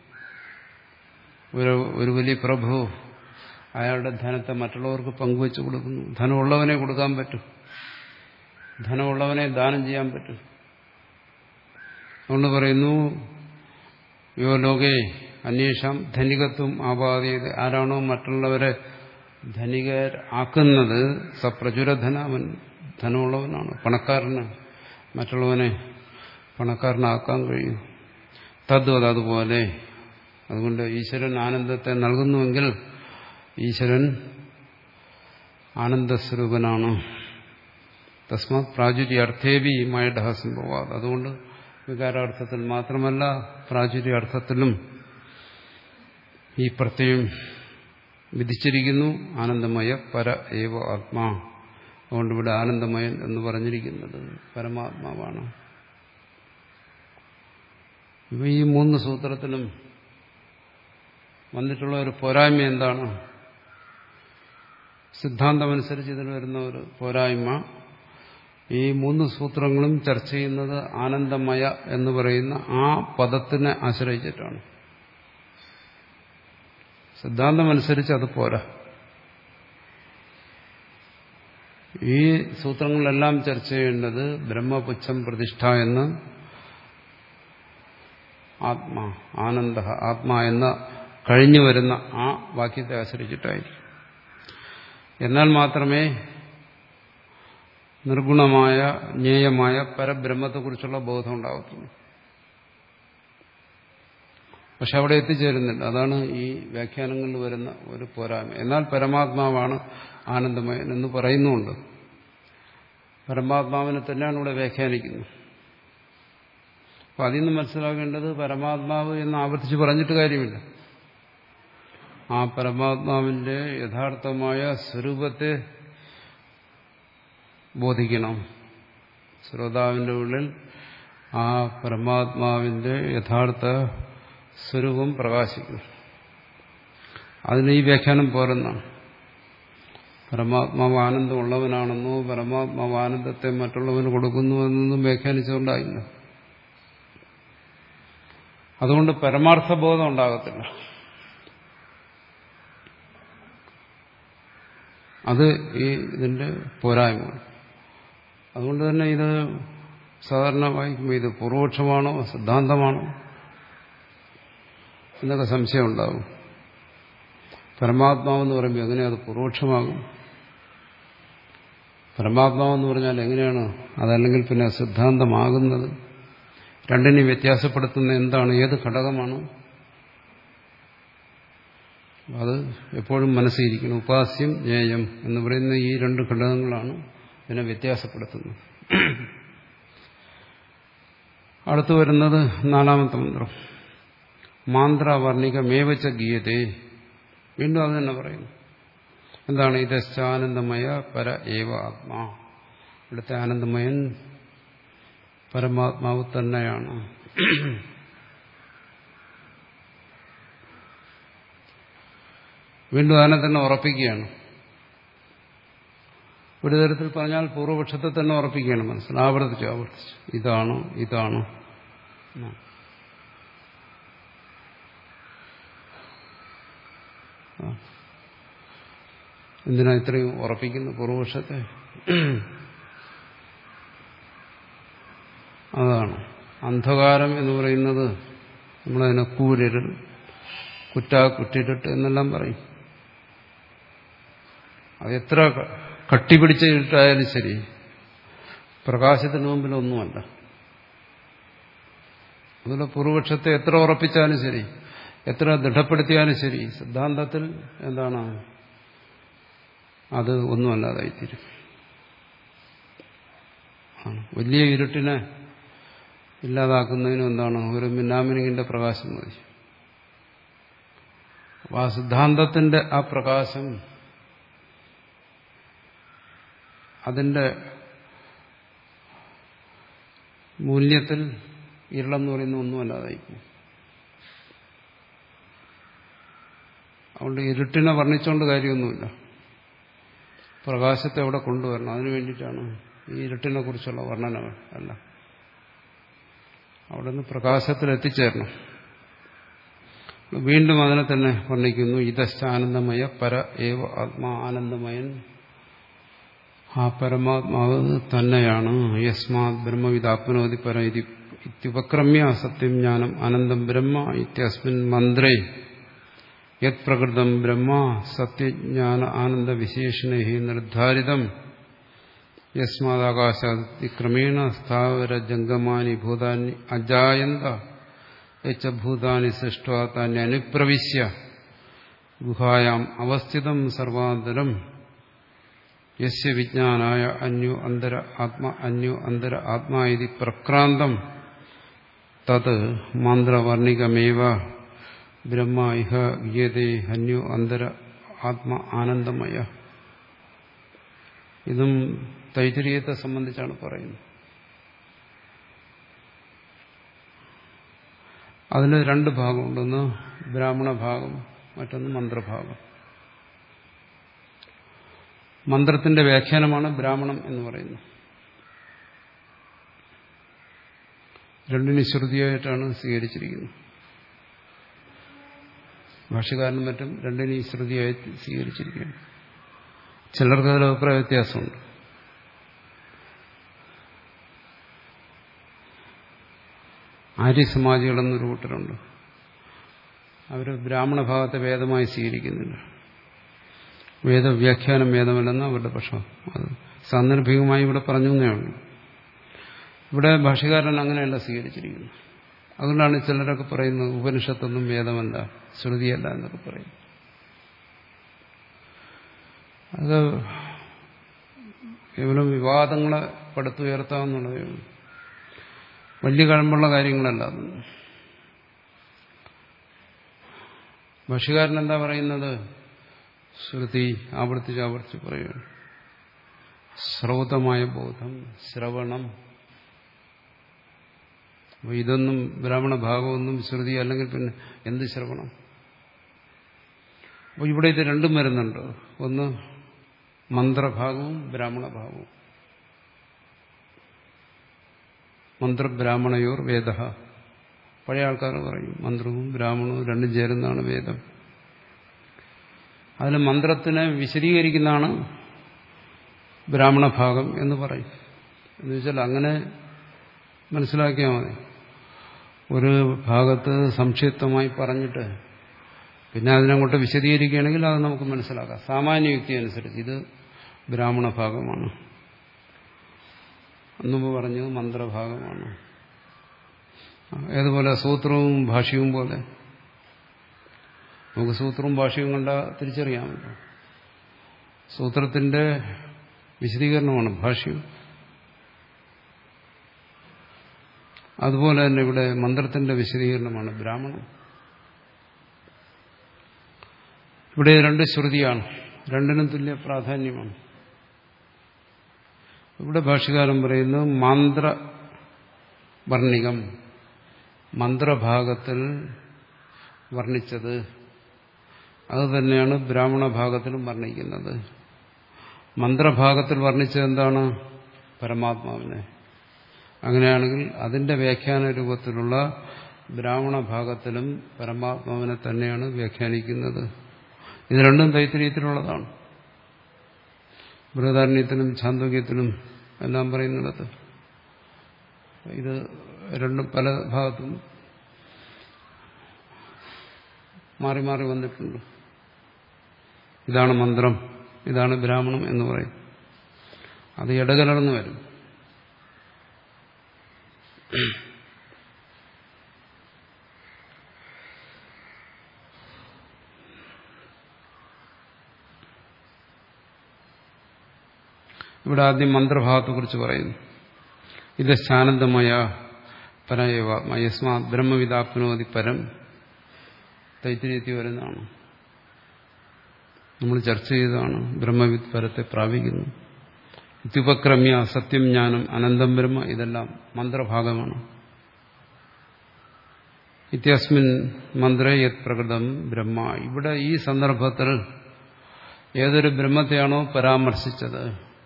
ഒരു ഒരു വലിയ പ്രഭു അയാളുടെ ധനത്തെ മറ്റുള്ളവർക്ക് പങ്കുവെച്ചു കൊടുക്കുന്നു ധനമുള്ളവനെ കൊടുക്കാൻ പറ്റും ധനമുള്ളവനെ ദാനം ചെയ്യാൻ പറ്റും അതുകൊണ്ട് പറയുന്നു യോ ലോകേ അന്വേഷാം ധനികത്വം ആപാതിയത് ആരാണോ മറ്റുള്ളവരെ ധനികരാക്കുന്നത് സപ്രചുരധന അവൻ ധനമുള്ളവനാണ് പണക്കാരന് മറ്റുള്ളവനെ പണക്കാരനാക്കാൻ കഴിയും തദ്വത് അതുപോലെ അതുകൊണ്ട് ഈശ്വരൻ ആനന്ദത്തെ നൽകുന്നുവെങ്കിൽ ഈശ്വരൻ ആനന്ദസ്വരൂപനാണ് തസ്മാത് പ്രാചുര്യ അർത്ഥേവി മയഡ സംഭവാത് അതുകൊണ്ട് വികാരാർത്ഥത്തിൽ മാത്രമല്ല പ്രാചുര്യ അർത്ഥത്തിലും ഈ പ്രത്യയം വിധിച്ചിരിക്കുന്നു ആനന്ദമയ പര ഏവ ആത്മാ അതുകൊണ്ട് ഇവിടെ ആനന്ദമയൻ എന്ന് പറഞ്ഞിരിക്കുന്നത് പരമാത്മാവാണ് ഇവ ഈ മൂന്ന് സൂത്രത്തിലും വന്നിട്ടുള്ള ഒരു പോരായ്മ എന്താണ് സിദ്ധാന്തമനുസരിച്ച് ഇതിൽ വരുന്ന ഒരു പോരായ്മ ഈ മൂന്ന് സൂത്രങ്ങളും ചർച്ച ചെയ്യുന്നത് ആനന്ദമയ എന്ന് പറയുന്ന ആ പദത്തിനെ ആശ്രയിച്ചിട്ടാണ് സിദ്ധാന്തമനുസരിച്ച് അത് പോരാ ഈ സൂത്രങ്ങളെല്ലാം ചർച്ച ചെയ്യേണ്ടത് ബ്രഹ്മപുച്ഛം പ്രതിഷ്ഠ എന്ന് ആത്മാ ആനന്ദ ആത്മാ എന്ന കഴിഞ്ഞു വരുന്ന ആ വാക്യത്തെ ആശ്രയിച്ചിട്ടായിരിക്കും എന്നാൽ മാത്രമേ നിർഗുണമായ ജ്ഞേയമായ പരബ്രഹ്മത്തെക്കുറിച്ചുള്ള ബോധം ഉണ്ടാകത്തുള്ളൂ പക്ഷെ അവിടെ എത്തിച്ചേരുന്നില്ല അതാണ് ഈ വ്യാഖ്യാനങ്ങളിൽ വരുന്ന ഒരു പോരായ്മ എന്നാൽ പരമാത്മാവാണ് ആനന്ദമയൻ എന്ന് പറയുന്നുണ്ട് പരമാത്മാവിനെ തന്നെയാണ് ഇവിടെ വ്യാഖ്യാനിക്കുന്നത് അപ്പം അതിൽ നിന്ന് മനസ്സിലാക്കേണ്ടത് പരമാത്മാവ് എന്ന് ആവർത്തിച്ച് പറഞ്ഞിട്ട് കാര്യമില്ല ആ പരമാത്മാവിന്റെ യഥാർത്ഥമായ സ്വരൂപത്തെ ബോധിക്കണം ശ്രോതാവിന്റെ ഉള്ളിൽ ആ പരമാത്മാവിന്റെ യഥാർത്ഥ സ്വരൂപം പ്രകാശിക്കും അതിന് ഈ വ്യാഖ്യാനം പോരെന്നാണ് പരമാത്മാവ് ആനന്ദമുള്ളവനാണെന്നോ പരമാത്മാവ് ആനന്ദത്തെ മറ്റുള്ളവന് കൊടുക്കുന്നു എന്നൊന്നും വ്യാഖ്യാനിച്ചുകൊണ്ടായില്ല അതുകൊണ്ട് പരമാർത്ഥബോധം ഉണ്ടാകത്തില്ല അത് ഈ ഇതിന്റെ പോരായ്മ അതുകൊണ്ട് തന്നെ ഇത് സാധാരണ വായിക്കുമ്പോൾ ഇത് പൂർവപക്ഷമാണോ സിദ്ധാന്തമാണോ എന്നൊക്കെ സംശയം ഉണ്ടാകും പരമാത്മാവെന്ന് പറയുമ്പോൾ എങ്ങനെ അത് പൂർവപക്ഷമാകും പരമാത്മാവെന്ന് പറഞ്ഞാൽ എങ്ങനെയാണ് അതല്ലെങ്കിൽ പിന്നെ സിദ്ധാന്തമാകുന്നത് രണ്ടിനെയും വ്യത്യാസപ്പെടുത്തുന്ന എന്താണ് ഏത് ഘടകമാണ് അത് എപ്പോഴും മനസ്സിരിക്കണം ഉപാസ്യം ജ്ഞേയം എന്ന് പറയുന്ന ഈ രണ്ട് ഘടകങ്ങളാണ് ഇതിനെ വ്യത്യാസപ്പെടുത്തുന്നത് അടുത്തു വരുന്നത് നാലാമത്തെ മന്ത്രം മാന്ത്രവർണിക മേവച്ച ഗീയതേ വീണ്ടും അത് തന്നെ പറയുന്നു എന്താണ് ഇതശ്ചാനന്ദമയ പര ഏവ ആത്മാ ഇവിടുത്തെ ആനന്ദമയൻ പരമാത്മാവ് തന്നെയാണ് വീണ്ടും അതിനെ തന്നെ ഉറപ്പിക്കുകയാണ് ഒരു തരത്തിൽ പറഞ്ഞാൽ പൂർവപക്ഷത്തെ തന്നെ ഉറപ്പിക്കുകയാണ് മനസ്സിൽ ആവർത്തിച്ച് ആവർത്തിച്ച് ഇതാണ് ഇതാണ് എന്തിനാ ഇത്രയും ഉറപ്പിക്കുന്നു പൂർവപക്ഷത്തെ അതാണ് അന്ധകാരം എന്ന് പറയുന്നത് നമ്മളതിനെ കൂരരുൾ കുറ്റാ കുറ്റിട്ട് എന്നെല്ലാം പറയും അത് എത്ര കട്ടിപിടിച്ച ഇരുട്ടായാലും ശരി പ്രകാശത്തിന് മുമ്പിൽ ഒന്നുമല്ല അതുപോലെ പൂർവപക്ഷത്തെ എത്ര ഉറപ്പിച്ചാലും ശരി എത്ര ദൃഢപ്പെടുത്തിയാലും ശരി സിദ്ധാന്തത്തിൽ എന്താണ് അത് ഒന്നുമല്ലാതായിത്തീരും വലിയ ഇരുട്ടിനെ ഇല്ലാതാക്കുന്നതിനും എന്താണ് ഒരു മിന്നാമിനിങ്ങിന്റെ പ്രകാശം മതി അപ്പൊ ആ സിദ്ധാന്തത്തിന്റെ ആ പ്രകാശം അതിന്റെ മൂല്യത്തിൽ ഇരുളെന്ന് പറയുന്ന ഒന്നുമല്ലാതായിരിക്കും അതുകൊണ്ട് ഇരുട്ടിനെ വർണ്ണിച്ചുകൊണ്ട് കാര്യമൊന്നുമില്ല പ്രകാശത്തെ അവിടെ കൊണ്ടുവരണം അതിനു വേണ്ടിയിട്ടാണ് ഈ ഇരുട്ടിനെ കുറിച്ചുള്ള വർണ്ണനകൾ അല്ല അവിടെ നിന്ന് പ്രകാശത്തിൽ എത്തിച്ചേരണം വീണ്ടും അതിനെ തന്നെ വർണ്ണിക്കുന്നു ഇതശ്ചാനന്ദമയ പര ഏവ ആത്മാ ആനന്ദമയൻ ആ പരമാത്മാവ് തന്നെയാണ് യസ്മാത് ബ്രഹ്മവിദാപ്നോതി പര ഇത്യുപക്രമ്യ സത്യം ജ്ഞാനം അനന്തം ബ്രഹ്മ ഇത്യസ്മിൻ മന്ത്രേ യത് പ്രകൃതം ബ്രഹ്മ സത്യജ്ഞാന ആനന്ദ വിശേഷണ നിർദ്ധാരിതം യസ്മാകാശാദി ക്രമേണ സ്ഥാവര ജംഗമാനി ഭൂതാനി അജായന്ത യച്ച ഭൂതാനി സൃഷ്ടാ താനി അനുപ്രവിശ്യ ഗുഹായാം അവസ്ഥിതം സർവാന്തരം യസ്യ വിജ്ഞാനായ അന്യോ അന്തര ആത്മ അന്യോ അന്തര ആത്മാ ഇതി പ്രക്രാന്തം തത് മന്ത്രവർണികമേവ ബ്രഹ്മ ഇഹ ഗീയതേ അന്യോ അന്തര ആത്മ ആനന്ദമയ ഇതും തൈത്തിരീയത്തെ സംബന്ധിച്ചാണ് പറയുന്നത് അതിന് രണ്ട് ഭാഗമുണ്ട് ഒന്ന് ബ്രാഹ്മണ ഭാഗം മറ്റൊന്ന് മന്ത്രഭാഗം മന്ത്രത്തിന്റെ വ്യാഖ്യാനമാണ് ബ്രാഹ്മണം എന്ന് പറയുന്നത് രണ്ടിന് ശ്രുതിയായിട്ടാണ് സ്വീകരിച്ചിരിക്കുന്നത് ഭാഷകാരനും മറ്റും രണ്ടിനും ഈ ശ്രുതിയായി സ്വീകരിച്ചിരിക്കുകയാണ് ചിലർക്ക് അതിൽ അഭിപ്രായ വ്യത്യാസമുണ്ട് ആര്യസമാജികളെന്നൊരു കൂട്ടരുണ്ട് അവർ ബ്രാഹ്മണ ഭാഗത്തെ വേദമായി സ്വീകരിക്കുന്നില്ല വേദവ്യാഖ്യാനം വേദമല്ലെന്ന് അവരുടെ പക്ഷം അത് സാന്ദർഭികമായി ഇവിടെ പറഞ്ഞു എന്നേ ഉള്ളൂ ഇവിടെ ഭാഷകാരൻ അങ്ങനെയല്ല സ്വീകരിച്ചിരിക്കുന്നത് അതുകൊണ്ടാണ് ചിലരൊക്കെ പറയുന്നത് ഉപനിഷത്തൊന്നും വേദമല്ല ശ്രുതിയല്ല എന്നൊക്കെ പറയും അത് കേവലം വിവാദങ്ങളെ പടുത്തുയർത്താമെന്നുള്ളതേ ഉള്ളൂ വലിയ കഴമ്പുള്ള കാര്യങ്ങളല്ല അതൊന്നും ഭാഷകാരൻ എന്താ പറയുന്നത് ശ്രുതി ആവർത്തിച്ച് ആവർത്തിച്ച് പറയുകയാണ് ശ്രൗതമായ ബോധം ശ്രവണം അപ്പോൾ ഇതൊന്നും ബ്രാഹ്മണ ഭാഗമൊന്നും ശ്രുതി അല്ലെങ്കിൽ പിന്നെ എന്ത് ശ്രവണം അപ്പോൾ ഇവിടെ ഇത് രണ്ടും വരുന്നുണ്ട് ഒന്ന് മന്ത്രഭാഗവും ബ്രാഹ്മണ ഭാഗവും മന്ത്രബ്രാഹ്മണയോർ വേദ പഴയ ആൾക്കാർ പറയും മന്ത്രവും ബ്രാഹ്മണവും രണ്ടും ചേരുന്നതാണ് വേദം അതിൽ മന്ത്രത്തിനെ വിശദീകരിക്കുന്നതാണ് ബ്രാഹ്മണ ഭാഗം എന്ന് പറയും എന്ന് വെച്ചാൽ അങ്ങനെ മനസ്സിലാക്കിയാൽ മതി ഒരു ഭാഗത്ത് സംക്ഷിപ്തമായി പറഞ്ഞിട്ട് പിന്നെ അതിനങ്ങോട്ട് വിശദീകരിക്കുകയാണെങ്കിൽ അത് നമുക്ക് മനസ്സിലാക്കാം സാമാന്യ യുക്തി അനുസരിച്ച് ഇത് ബ്രാഹ്മണ ഭാഗമാണ് മുമ്പ് പറഞ്ഞത് മന്ത്രഭാഗമാണ് ഏതുപോലെ സൂത്രവും ഭാഷ്യവും പോലെ നമുക്ക് സൂത്രവും ഭാഷ്യവും കണ്ട തിരിച്ചറിയാമല്ലോ സൂത്രത്തിന്റെ വിശദീകരണമാണ് ഭാഷ്യം അതുപോലെ തന്നെ ഇവിടെ മന്ത്രത്തിന്റെ വിശദീകരണമാണ് ബ്രാഹ്മണം ഇവിടെ രണ്ട് ശ്രുതിയാണ് രണ്ടിനും തുല്യ പ്രാധാന്യമാണ് ഇവിടെ ഭാഷ്യകാലം പറയുന്നു മന്ത്ര വർണ്ണികം മന്ത്രഭാഗത്തിൽ വർണ്ണിച്ചത് അത് തന്നെയാണ് ബ്രാഹ്മണ ഭാഗത്തിലും വർണ്ണിക്കുന്നത് മന്ത്രഭാഗത്തിൽ വർണ്ണിച്ചത് എന്താണ് പരമാത്മാവിനെ അങ്ങനെയാണെങ്കിൽ അതിന്റെ വ്യാഖ്യാന രൂപത്തിലുള്ള ബ്രാഹ്മണ ഭാഗത്തിലും പരമാത്മാവിനെ തന്നെയാണ് വ്യാഖ്യാനിക്കുന്നത് ഇത് രണ്ടും തൈത്തിരീയത്തിലുള്ളതാണ് ബൃഹദാരണ്യത്തിനും ഛാന്തോക്യത്തിനും എല്ലാം പറയുന്നിടത്ത് ഇത് രണ്ടും പല ഭാഗത്തും മാറി മാറി വന്നിട്ടുണ്ട് ഇതാണ് മന്ത്രം ഇതാണ് ബ്രാഹ്മണം എന്ന് പറയും അത് ഇടകലർന്നു വരും ഇവിടെ ആദ്യം മന്ത്രഭാവത്തെക്കുറിച്ച് പറയുന്നു ഇത് ശാനന്ദമയ പരയവാത്മ യസ്മാ ബ്രഹ്മവിതാപ്നോതി പരം തൈത്തിരിയെത്തി വരുന്നതാണ് നമ്മൾ ചർച്ച ചെയ്തതാണ് ബ്രഹ്മവിദ് പരത്തെ പ്രാപിക്കുന്നു ഇത്യുപക്രമ്യ സത്യം ജ്ഞാനം അനന്തം ബ്രഹ്മ ഇതെല്ലാം മന്ത്രഭാഗമാണ് ഇത്യസ്മിൻ മന്ത്രേ യത് പ്രകൃതം ബ്രഹ്മ ഇവിടെ ഈ സന്ദർഭത്തിൽ ഏതൊരു ബ്രഹ്മത്തെയാണോ പരാമർശിച്ചത്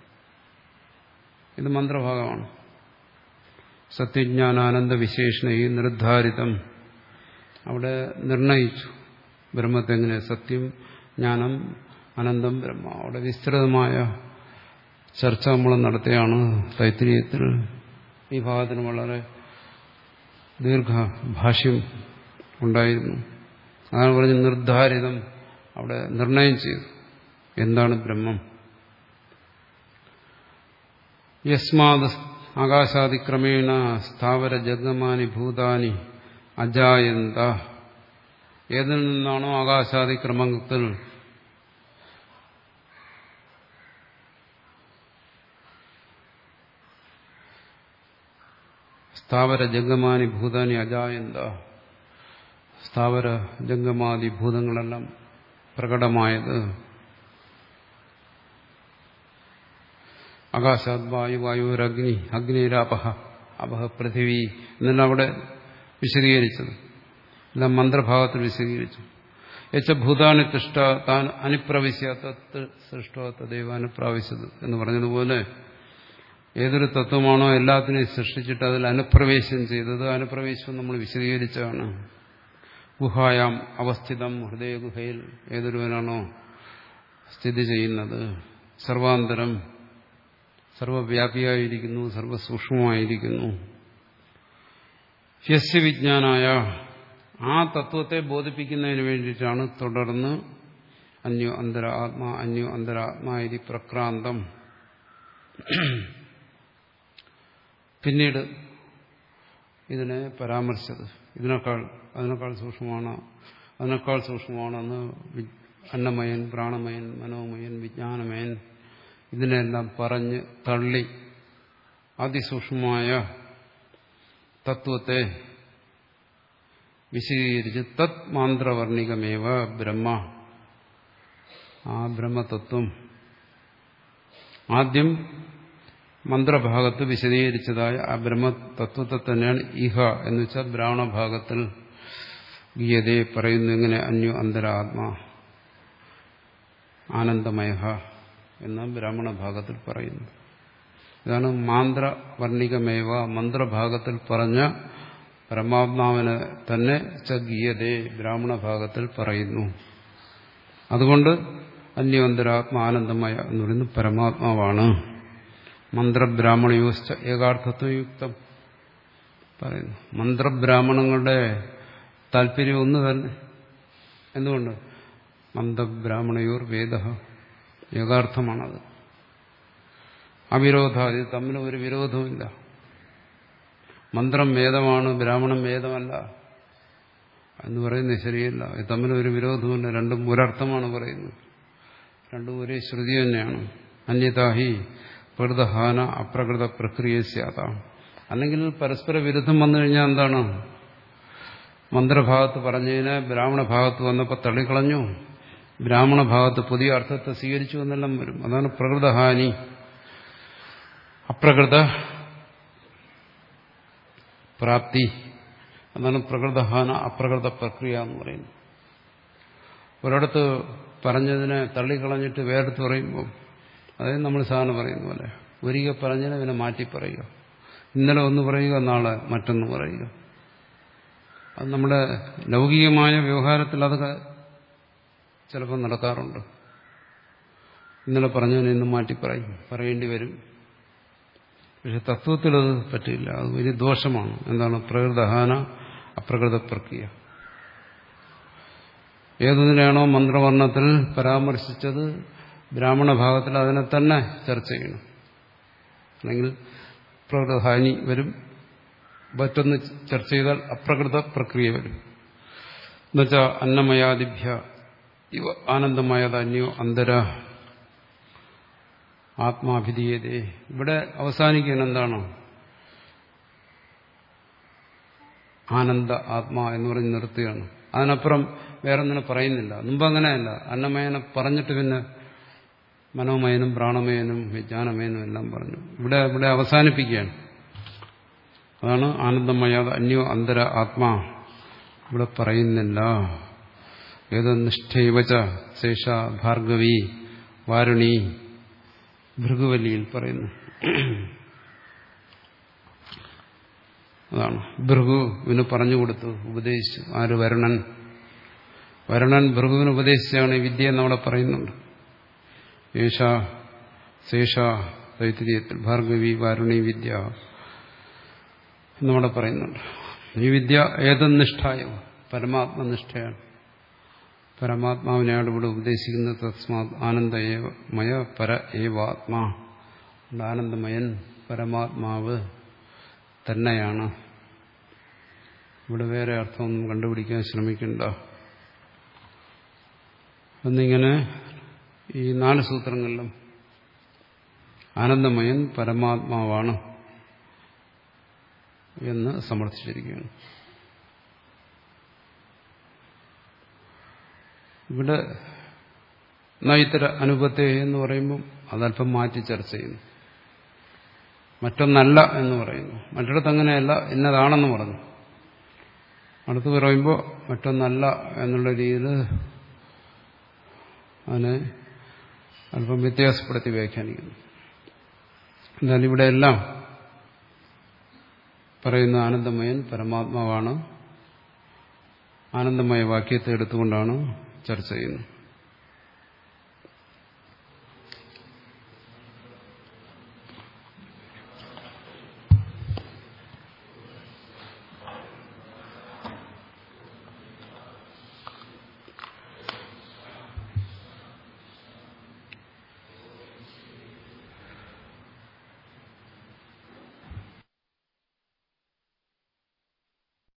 ഇത് മന്ത്രഭാഗമാണ് സത്യജ്ഞാനാനന്ദ വിശേഷണ ഈ നിർദ്ധാരിതം അവിടെ നിർണയിച്ചു ബ്രഹ്മത്തെങ്ങനെ സത്യം ജ്ഞാനം അനന്തം ബ്രഹ്മ അവിടെ വിസ്തൃതമായ ചർച്ച നമ്മൾ നടത്തിയാണ് തൈത്തിരീയത്തിൽ ഈ ഭാഗത്തിന് വളരെ ദീർഘഭാഷ്യം ഉണ്ടായിരുന്നു അതാണ് പറഞ്ഞ് നിർദ്ധാരിതം അവിടെ നിർണയം ചെയ്തു എന്താണ് ബ്രഹ്മം യസ്മാത് ആകാശാതിക്രമേണ സ്ഥാവര ജഗമാനി ഭൂതാനി അജായന്ത ഏതിൽ നിന്നാണോ ആകാശാതിക്രമത്തിൽ സ്ഥാവര ജംഗമാനി ഭൂതാനി അജായന്ത സ്ഥാവര ജംഗമാദി ഭൂതങ്ങളെല്ലാം പ്രകടമായത് ആകാശാത് വായു വായുരഗ്നി അഗ്നിരാപഹ അപഹ പൃഥിവി എന്നെല്ലാം അവിടെ വിശദീകരിച്ചത് എല്ലാം മന്ത്രഭാഗത്തിൽ വിശദീകരിച്ചു യച്ച ഭൂതാനി തിഷ്ട താൻ അനുപ്രവിശ്യ തത്ത് സൃഷ്ട തദൈവ അനുപ്രാവശ്യത് എന്ന് പറഞ്ഞതുപോലെ ഏതൊരു തത്വമാണോ എല്ലാത്തിനെയും സൃഷ്ടിച്ചിട്ട് അതിൽ അനുപ്രവേശം ചെയ്തത് അനുപ്രവേശം നമ്മൾ വിശദീകരിച്ചതാണ് ഗുഹായാം അവസ്ഥിതം ഹൃദയഗുഹയിൽ ഏതൊരുവനാണോ സ്ഥിതി ചെയ്യുന്നത് സർവാന്തരം സർവവ്യാപിയായിരിക്കുന്നു സർവസൂക്ഷ്മമായിരിക്കുന്നു യസ്യ വിജ്ഞാനായ ആ തത്വത്തെ ബോധിപ്പിക്കുന്നതിന് വേണ്ടിയിട്ടാണ് തുടർന്ന് അന്യോ അന്തര ആത്മാ അന്യോ അന്തരാത്മാ ഇതി പ്രക്രാന്തം പിന്നീട് ഇതിനെ പരാമർശിച്ചത് ഇതിനേക്കാൾ അതിനേക്കാൾ സൂക്ഷ്മമാണ് അതിനേക്കാൾ സൂക്ഷ്മമാണെന്ന് അന്നമയൻ പ്രാണമയൻ മനോമയൻ വിജ്ഞാനമയൻ ഇതിനെല്ലാം പറഞ്ഞ് തള്ളി അതിസൂക്ഷ്മമായ തത്വത്തെ വിശദീകരിച്ച് തത് മാന്ത്രവർണികമേവ ബ്രഹ്മ ആ ബ്രഹ്മതത്വം ആദ്യം മന്ത്രഭാഗത്ത് വിശദീകരിച്ചതായ ആ ബ്രഹ്മതത്വത്തെ തന്നെയാണ് ഇഹ എന്ന് വെച്ചാൽ ബ്രാഹ്മണഭാഗത്തിൽ ഗീയതയെ പറയുന്നു എങ്ങനെ അന്യോ അന്തരാത്മാ ആനന്ദമയ എന്ന് ബ്രാഹ്മണ ഭാഗത്തിൽ പറയുന്നു ഇതാണ് മാന്ത്രവർണികമേവ മന്ത്രഭാഗത്തിൽ പറഞ്ഞ പരമാത്മാവിനെ തന്നെ ച ഗീയതേ ബ്രാഹ്മണ ഭാഗത്തിൽ പറയുന്നു അതുകൊണ്ട് അന്യോന്തരാത്മ ആനന്ദമയ എന്ന് പറയുന്നത് പരമാത്മാവാണ് മന്ത്രബ്രാഹ്മണയോശ്ച ഏകാർത്ഥത്വയുക്തം പറയുന്നു മന്ത്രബ്രാഹ്മണങ്ങളുടെ താല്പര്യം ഒന്ന് തന്നെ എന്തുകൊണ്ട് മന്ത്രബ്രാഹ്മണയോർ വേദ ഏകാർത്ഥമാണത് അവിരോധ ഇത് തമ്മിൽ ഒരു വിരോധവുമില്ല മന്ത്രം വേദമാണ് ബ്രാഹ്മണം വേദമല്ല എന്ന് പറയുന്നത് ശരിയല്ല ഇത് തമ്മിൽ ഒരു വിരോധമില്ല രണ്ടും ഒരർത്ഥമാണ് പറയുന്നത് രണ്ടും ഒരേ ശ്രുതി തന്നെയാണ് അന്യതാഹി പ്രകൃതഹാന അപ്രകൃത പ്രക്രിയ സ്യാതാം അല്ലെങ്കിൽ പരസ്പര വിരുദ്ധം വന്നു കഴിഞ്ഞാൽ എന്താണ് മന്ത്രഭാഗത്ത് പറഞ്ഞതിനെ ബ്രാഹ്മണ ഭാഗത്ത് വന്നപ്പോൾ തള്ളിക്കളഞ്ഞു ബ്രാഹ്മണ ഭാഗത്ത് പുതിയ അർത്ഥത്തെ സ്വീകരിച്ചു എന്നെല്ലാം വരും അതാണ് പ്രകൃതഹാനി അപ്രകൃത പ്രാപ്തി അതാണ് പ്രകൃതഹാന അപ്രകൃത പ്രക്രിയ എന്ന് പറയുന്നത് ഒരിടത്ത് പറഞ്ഞതിനെ തള്ളിക്കളഞ്ഞിട്ട് വേറെടുത്ത് പറയുമ്പോൾ അതായത് നമ്മൾ സാധാരണ പറയുന്ന പോലെ ഒരിക്കൽ പറഞ്ഞതിനെ പിന്നെ മാറ്റി പറയുക ഇന്നലെ ഒന്ന് പറയുക നാളെ മറ്റൊന്ന് പറയുക അത് നമ്മുടെ ലൗകികമായ വ്യവഹാരത്തിൽ അതൊക്കെ ചിലപ്പോൾ നടക്കാറുണ്ട് ഇന്നലെ പറഞ്ഞതിനെ ഇന്ന് മാറ്റി പറയും പറയേണ്ടി വരും പക്ഷെ തത്വത്തിൽ അത് പറ്റില്ല അത് വലിയ ദോഷമാണ് എന്താണ് പ്രകൃതഹാന അപ്രകൃത പ്രക്രിയ ഏതൊന്നിനാണോ മന്ത്രവർണ്ണത്തിൽ പരാമർശിച്ചത് ബ്രാഹ്മണ ഭാഗത്തിൽ അതിനെ തന്നെ ചർച്ച ചെയ്യണം അല്ലെങ്കിൽ പ്രകൃതഹാനി വരും മറ്റൊന്ന് ചർച്ച ചെയ്താൽ അപ്രകൃത പ്രക്രിയ വരും എന്നുവെച്ചാൽ അന്നമയാദിഭ്യ ഇവ ആനന്ദമയതന്യോ അന്തര ആത്മാഭിധീയതേ ഇവിടെ അവസാനിക്കാൻ എന്താണ് ആനന്ദ ആത്മാ എന്ന് പറഞ്ഞ് നിർത്തുകയാണ് അതിനപ്പുറം വേറൊന്നിനെ പറയുന്നില്ല മുമ്പ് അങ്ങനെയല്ല അന്നമയനെ പറഞ്ഞിട്ട് പിന്നെ മനോമയനും പ്രാണമയനും വിജ്ഞാനമയനും എല്ലാം പറഞ്ഞു ഇവിടെ ഇവിടെ അവസാനിപ്പിക്കുകയാണ് അതാണ് ആനന്ദമയ അന്യോ അന്തര ആത്മാ ഇവിടെ പറയുന്നില്ല ഏതോ നിഷ്ഠൈവച ശേഷ ഭാർഗവി വാരുണി ഭൃഗുവലിയിൽ പറയുന്നു അതാണ് ഭൃഗുവിന് പറഞ്ഞുകൊടുത്തു ഉപദേശിച്ചു ആര് വരുണൻ വരുണൻ ഭൃഗുവിന് ഉപദേശിച്ചാണ് ഈ വിദ്യ എന്നവിടെ പറയുന്നുണ്ട് യേശ ശേഷ തൈത്തിരീയത്തിൽ ഭാർഗവി വാരുണി വിദ്യ എന്നവിടെ പറയുന്നുണ്ട് ഈ വിദ്യ ഏതെന്നിഷ്ഠായ പരമാത്മനിഷ്ഠയാണ് പരമാത്മാവിനെയാണ് ഇവിടെ ഉപദേശിക്കുന്നത് തസ്മാത് ആനന്ദമയ പര ഏവാത്മാ ആനന്ദമയൻ പരമാത്മാവ് തന്നെയാണ് ഇവിടെ വേറെ അർത്ഥമൊന്നും കണ്ടുപിടിക്കാൻ ശ്രമിക്കണ്ട എന്നിങ്ങനെ ഈ നാല് സൂത്രങ്ങളിലും ആനന്ദമയൻ പരമാത്മാവാണ് എന്ന് സമർത്ഥിച്ചിരിക്കുകയാണ് ഇവിടെ നൈത്തര അനുപത്തെ എന്ന് പറയുമ്പം അതല്പം മാറ്റി ചർച്ച ചെയ്യുന്നു മറ്റൊന്നല്ല എന്ന് പറയുന്നു മറ്റിടത്ത് അങ്ങനെയല്ല ഇന്നതാണെന്ന് പറഞ്ഞു അടുത്ത് പറയുമ്പോൾ മറ്റൊന്നല്ല എന്നുള്ള രീതിയിൽ അതിനെ അല്പം വ്യത്യാസപ്പെടുത്തി വ്യാഖ്യാനിക്കുന്നു എന്നാൽ ഇവിടെ എല്ലാം പറയുന്ന ആനന്ദമയൻ പരമാത്മാവാണ് ആനന്ദമയ വാക്യത്തെ എടുത്തുകൊണ്ടാണ് ചർച്ച ചെയ്യുന്നത്